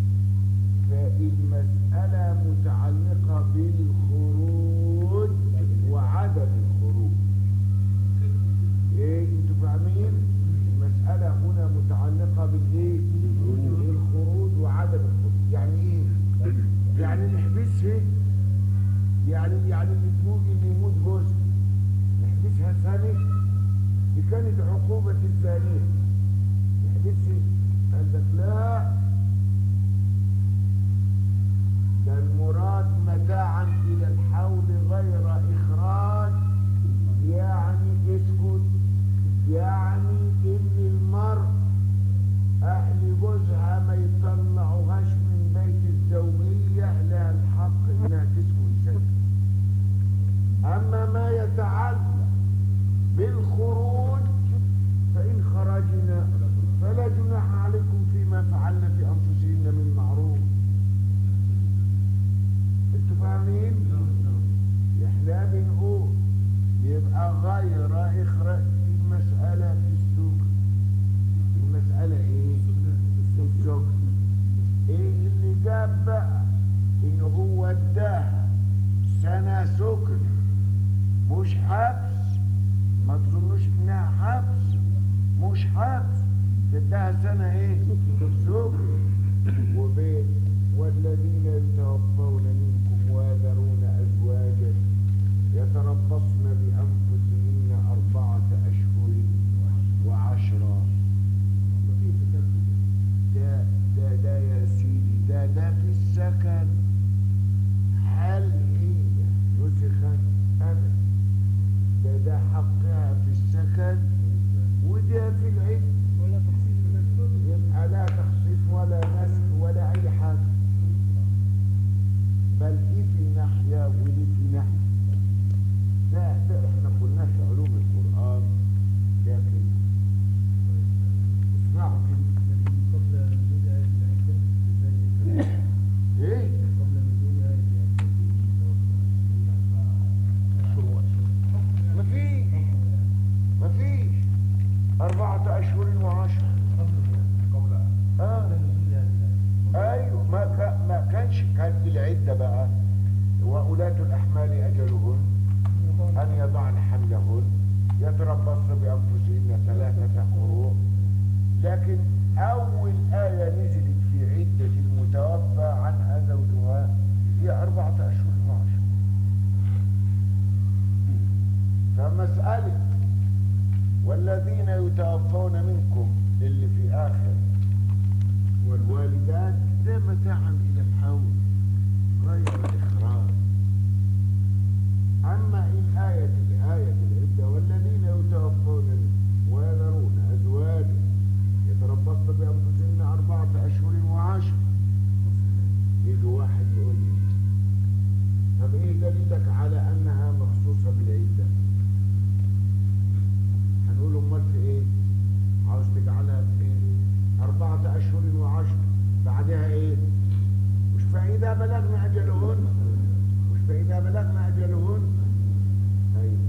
فالمسألة متعلقة بالخروج وعدم الخروج ايه انتوا فاهمين المسألة هنا متعلقة بالايه بالخروج وعدم الخروج يعني ايه يعني نحبسها يعني يعني اللي تموت اللي يموت جزء نحبسها سنة دي كانت عقوبة الزانية نحبسها قال لك لا ده المراد متاعا إلى الحول غير إخراج يعني اسكت يعني إن المرء أهل جوزها ما يطلعوهاش من بيت الزوجية لها الحق إنها تسكن سكن أما ما يتعلق بالخروج فإن خرجنا فلا جناح عليكم فيما فعلنا في أنفسهن من معروف انتوا فاهمين؟ احنا بنقول يبقى غير إخراج المسألة في السوق المسألة ايه؟ في السوق ايه اللي جاب بقى ان هو اداها سنة سكن مش حبس ما تظنوش انها حبس مش حبس اداها سنة ايه سكن وبين والذين يتوفون منكم ويذرون ازواجا يتربصن بانفسهن اربعة اشهر وعشرا ده ده ده يا سيدي ده ده في السكن هل هي نسخت ابدا ده ده حقها في السكن وده في العد ولا تخصيص في الأسلوب يبقى لا تخصيص ولا نسخ ولا اي حاجه بل دي في ناحيه ودي في ناحيه ده ده احنا قلنا في علوم القران لكن اسمعوا كده قبل نزول آية العدة ازاي ايه قبل نزول آية العدة مفيش مفيش أربعة أشهر وعشرة قبل آه نزول آية العدة أيوه ما كان ما كانش كان العدة بقى وأولاة الأحمال أجلهن أن يضعن حملهن يتربصن بأنفسهن ثلاثة قروء لكن أول آية نزلت في عدة المتوفى عنها زوجها هي أربعة أشهر وعشرة فمسألة والذين يتوفون منكم اللي في آخر والوالدات ده متاعا إلى الحول غير إخراج أما إن آية الآية العدة والذين يتوفون منكم ويذرون أزواجا يتربصن بأنفسهن أربعة أشهر وعشر يجي واحد يقول لي طب إيه دليلك على أنها مخصوصة بالعدة؟ هنقول أمال في إيه؟ عاوز تجعلها في إيه؟ أربعة أشهر وعشر بعدها إيه؟ مش فإذا بلغنا أجلهن مش فإذا بلغنا أجلهن أيوه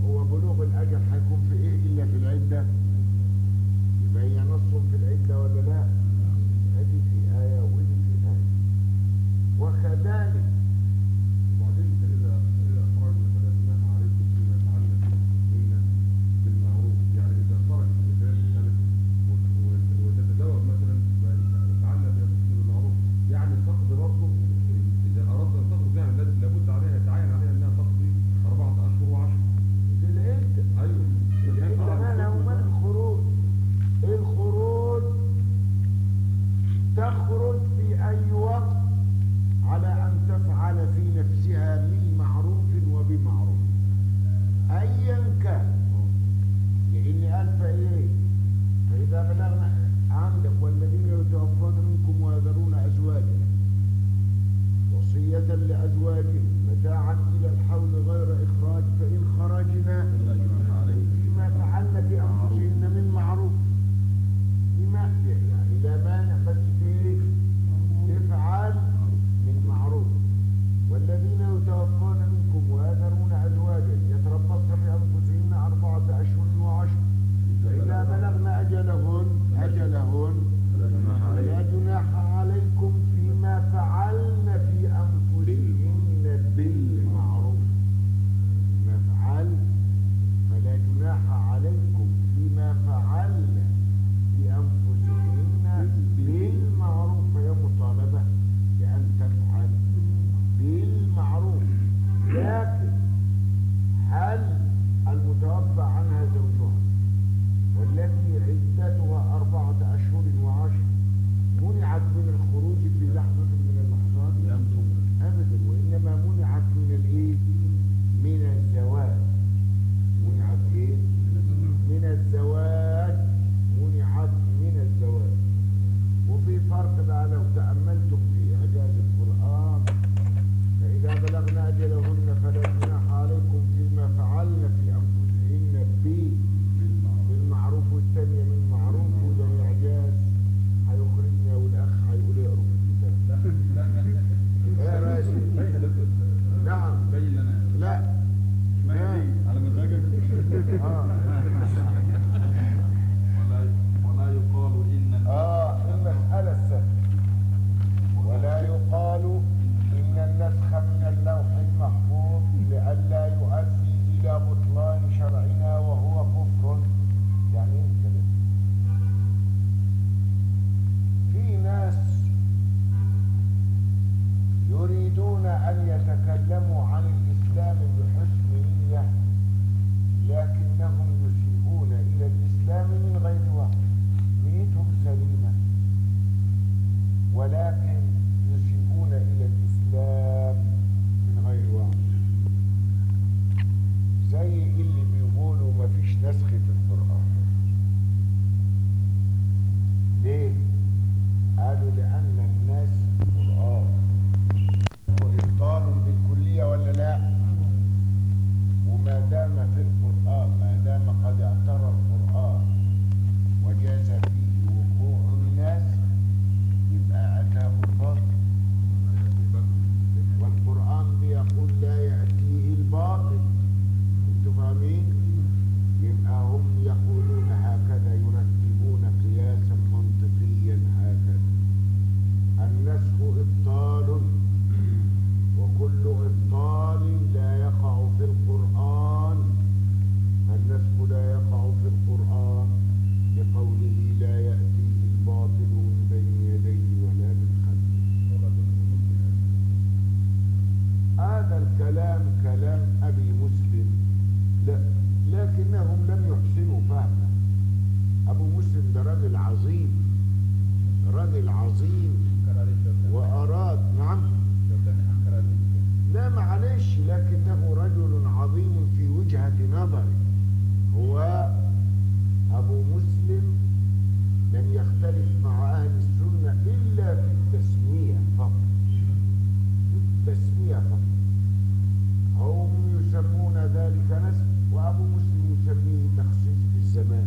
راجل عظيم أنكر عليه الشوكاني وأراد نعم الشوكاني أنكر عليه كده. لا معلش لكنه رجل عظيم في وجهة نظره هو أبو مسلم لم يختلف مع أهل السنة إلا في التسمية فقط في التسمية فقط هم يسمون ذلك نسب وأبو مسلم يسميه تخصيص في الزمان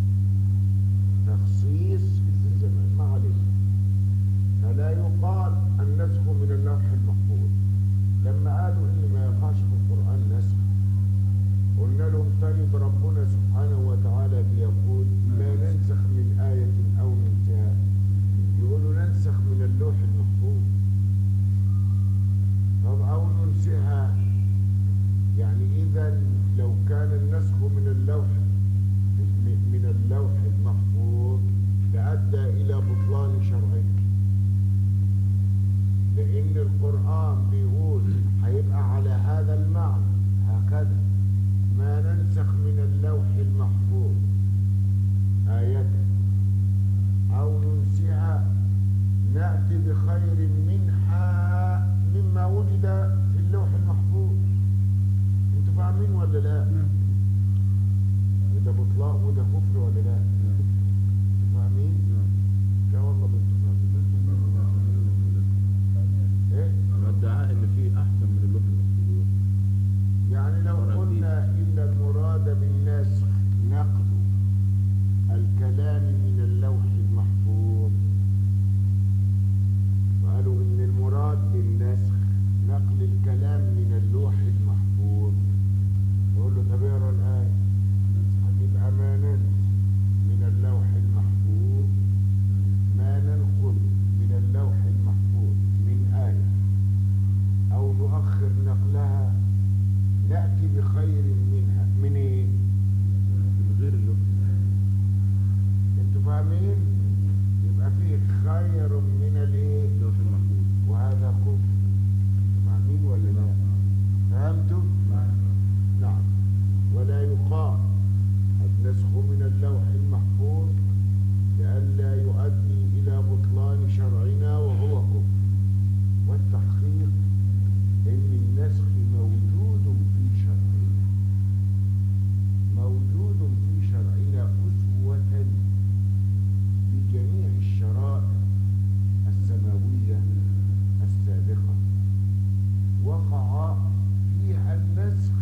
تخصيص في الزمان ما عليه فلا يقال النسخ من اللوح المحفوظ لما قالوا ان ما يقعش في القرآن نسخ قلنا لهم طيب ربنا سبحانه وتعالى بيقول ما ننسخ من آية أو ننسها يقولوا ننسخ من اللوح المحفوظ طب أو ننسها يعني إذا لو كان النسخ من اللوح من اللوح المحفوظ لأدى إلى بطلان شرعي لأن القرآن بيقول هيبقى على هذا المعنى هكذا ما ننسخ من اللوح المحفوظ آية أو ننسها نأتي بخير منها مما وجد في اللوح المحفوظ انتوا فاهمين ولا لا؟ وده بطلان وده كفر ولا لا؟ انتوا فاهمين؟ لا والله ما انتوا فاهمين ايه؟ ادعاء ان في احسن من اللوح المحفوظ يعني لو مرة قلنا إن المراد بالنسخ نقل الكلام من اللوح المحفوظ وقالوا إن المراد بالنسخ نقل الكلام من اللوح المحفوظ نقول له طب اقرا الآية هتبقى ما ننسخ من اللوح المحفوظ ما ننقل من اللوح المحفوظ من آية أو نؤخر نقلها نأتي بخير منها من إيه؟ من غير اللوح أنتوا فاهمين؟ يبقى فيه خير من الإيه؟ اللوح المحفوظ وهذا كفر أنتوا فاهمين ولا لا؟ فهمتم؟ نعم ولا يقال النسخ من اللوح المحفوظ لئلا يؤدي إلى بطلان شرعنا وهو كفر والتحقيق إن النسخ موجود في شرعنا موجود في شرعنا أسوة بجميع الشرائع السماوية السابقة وقع فيها النسخ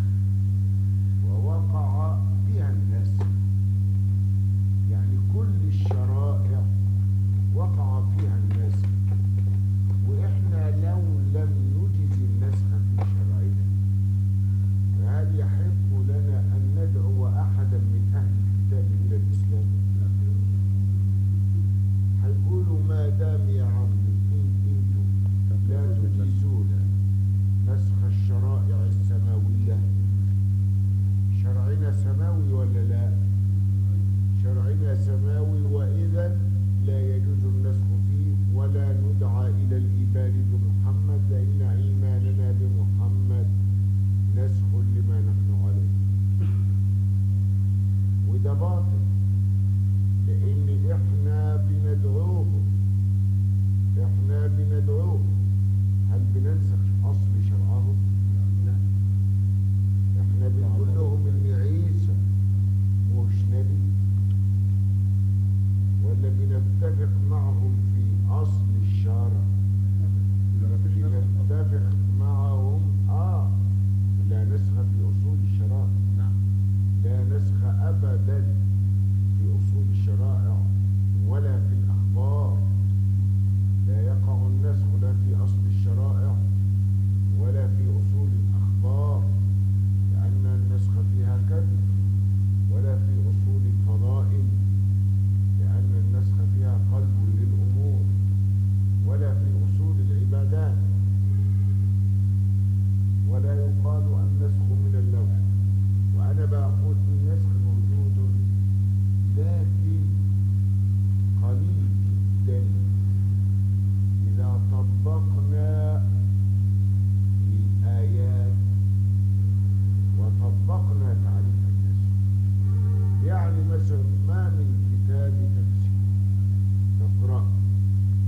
ووقع فيها النسخ يعني كل الشرائع وقع فيها النسخ وإحنا لو لم نجز النسخ في شرعنا فهل يحق لنا أن ندعو أحدا من أهل الكتاب إلى الإسلام؟ هيقولوا ما دام يا عمي إن أنتم لا تجيزون نسخ الشرائع السماوية شرعنا سماوي ولا لا؟ شرعنا سماوي وإذا لا يجوز النسخ فيه ولا ندعى إلى الإيمان بمحمد لأن إيماننا بمحمد نسخ لما نحن عليه وده باطل لأن إحنا بندعوه إحنا بندعوه هل بننسخ أصل شرعهم؟ لا إحنا بنقول لهم إن عيسى مش نبي ولا بنتفق معهم في أصل الشرع يبقى ما فيش نسخ أصلاً. بنتفق معهم آه لا نسخ في أصول الشرائع نعم لا نسخ أبدا في أصول الشرائع ولا في الأخبار لا يقع النسخ لا في أصل الشرائع ولا في أصول الأخبار لأن النسخ فيها كذب ولا في أصول الفضائل لأن النسخ فيها قلب للأمور ولا في أصول العبادات ولا يقال النسخ من اللوح وأنا بقول النسخ موجود لكن قليل جدا إذا طبقنا الآيات وطبقنا تعريف النسخ يعني مثلا ما من كتاب تفسير تقرأ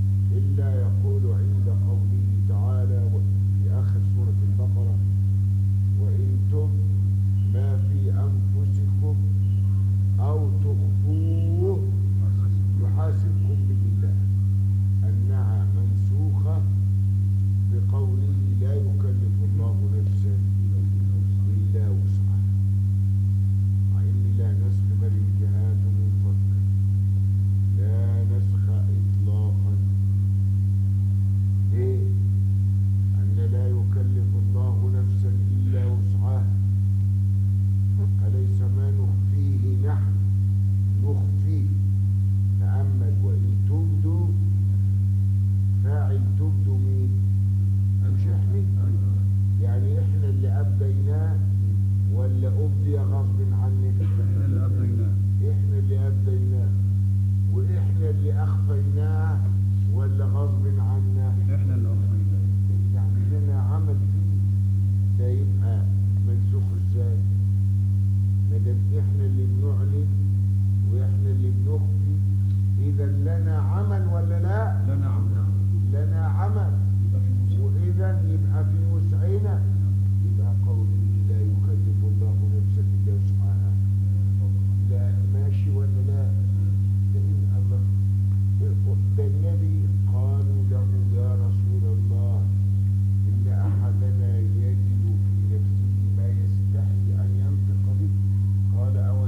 احنا اللي بنعلن واحنا اللي بنخفي اذا لنا عمل ولا لا لنا عمل لنا عمل يبقى في مسلم واذا يبقى في وسعنا يبقى قوله لا يكلف الله نفسا الا وسعها لا ماشي ولا لا لان الله ده النبي قالوا له يا رسول الله ان احدنا يجد في نفسه ما يستحي ان ينطق به قال او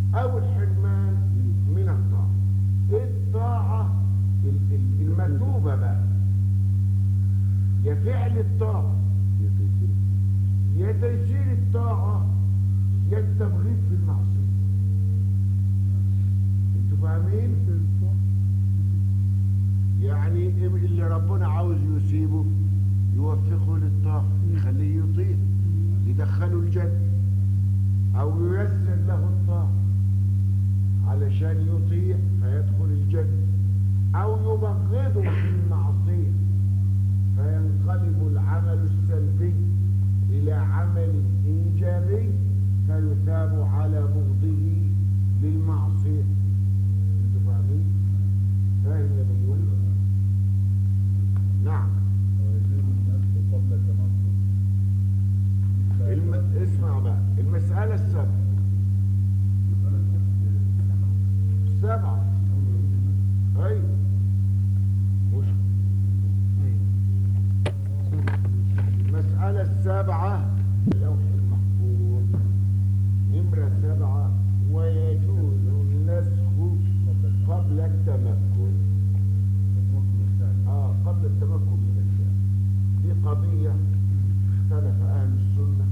أو الحرمان من الطاعة الطاعة ال- ال- المكتوبة بقى يا فعل الطاعة هي تيسير يا تيسير الطاعة يا التبغيض في المعصية انتوا فاهمين؟ يعني اللي ربنا عاوز يسيبه يوفقه للطاعة يخليه يطيع يدخله الجنة أو ييسر له الطاعة علشان يطيع فيدخل الجنة أو يبغضه في المعصية فينقلب العمل السلبي إلى عمل إيجابي فيثاب على بغضه للمعصية انتوا فاهمين؟ فاهم يا بيقول؟ نعم ويزيد النفس قبل التمكن مثل الم... اسمع بقى المسألة السابعة مسألة السابعة أيوة مش المسألة السابعة اللوح المحفوظ نمرة سبعة ويجوز النسخ قبل التمكن التمكن الثاني آه قبل التمكن من الشيء دي قضية اختلف أهل السنة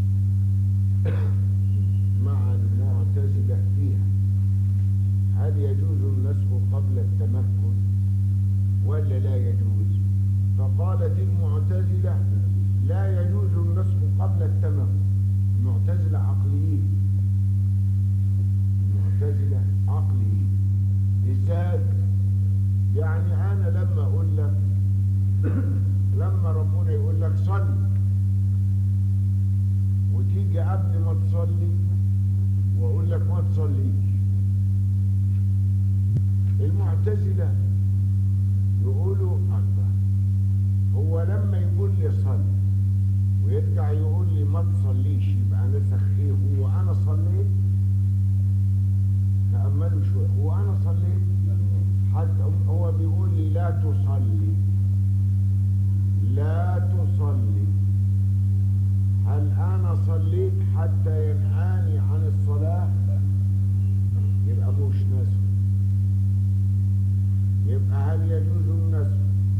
مع المعتزلة فيها هل يجوز النسخ قبل التمكن ولا لا يجوز فقالت المعتزلة لا يجوز النسخ قبل التمكن المعتزلة عقليين المعتزلة عقليين ازاي يعني انا لما اقول لك لما ربنا يقول لك صلي وتيجي قبل ما تصلي واقول لك ما تصليش المعتزلة يقولوا الله هو لما يقول لي صلي ويرجع يقول لي ما تصليش يبقى نسخ ايه هو انا صليت تأملوا شوية هو انا صليت حتى هو بيقول لي لا تصلي لا تصلي هل انا صليت حتى ينهاني عن الصلاة يبقى مش نسخ يبقى هل يجوز النسخ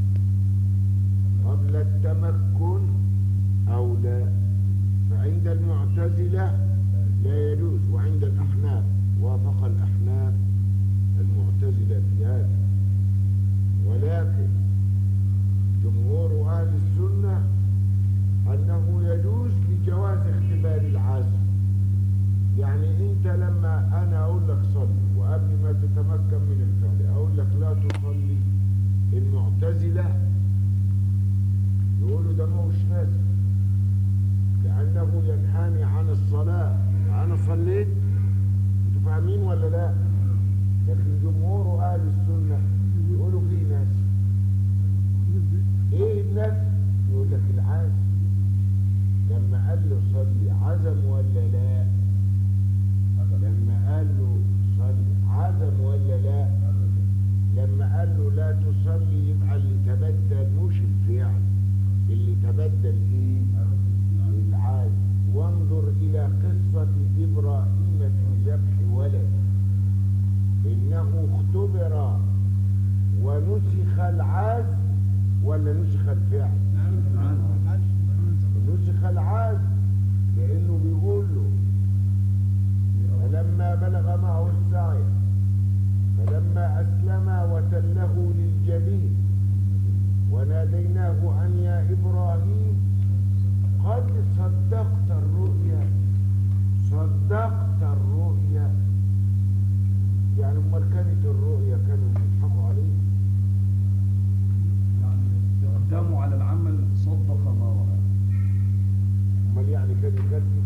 قبل التمكن او لا فعند المعتزلة لا يجوز وعند الاحناف وافق الاحناف المعتزلة في هذا ولكن جمهور أهل السنة أنه يجوز لجواز اختبار العزم يعني أنت لما أنا أقول لك صلي وقبل ما تتمكن من الفعل أقول لك لا تصلي المعتزلة يقولوا ده مش ناس لأنه ينهاني عن الصلاة أنا صليت أنتوا فاهمين ولا لا؟ لكن جمهور أهل السنة يقولوا في ناس إيه الناس؟ يقول لك العزم لما قال له صلي عزم ولا لا؟ لما قال له صلي عزم ولا لا؟ لما قال له لا تصلي يبقى اللي تبدل مش الفعل اللي تبدل ايه؟ العزم وانظر إلى قصة إبراهيم في ذبح ولد إنه اختبر ونسخ العزم ولا نسخ الفعل نسخ العزم لأنه بيقول له فلما بلغ معه السعي فلما أسلم وتله للجبين وناديناه أن يا إبراهيم قد صدقت الرؤيا صدقت الرؤيا يعني امال كانت الرؤيا كانوا بيضحكوا عليه يعني استخدامه على العمل صدق ما رأى امال يعني كان يكذب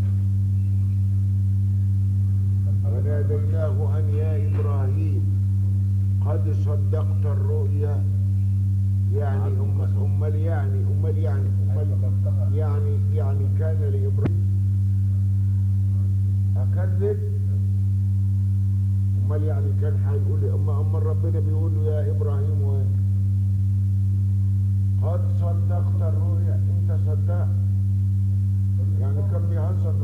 وناديناه ان يا ابراهيم قد صدقت الرؤيا يعني أم- امال يعني امال يعني امال يعني يعني كان لابراهيم اكذب امال يعني كان هيقول لي اما اما ربنا بيقول له يا ابراهيم و قد صدقت الرؤيا انت صدقت يعني كان بيهزر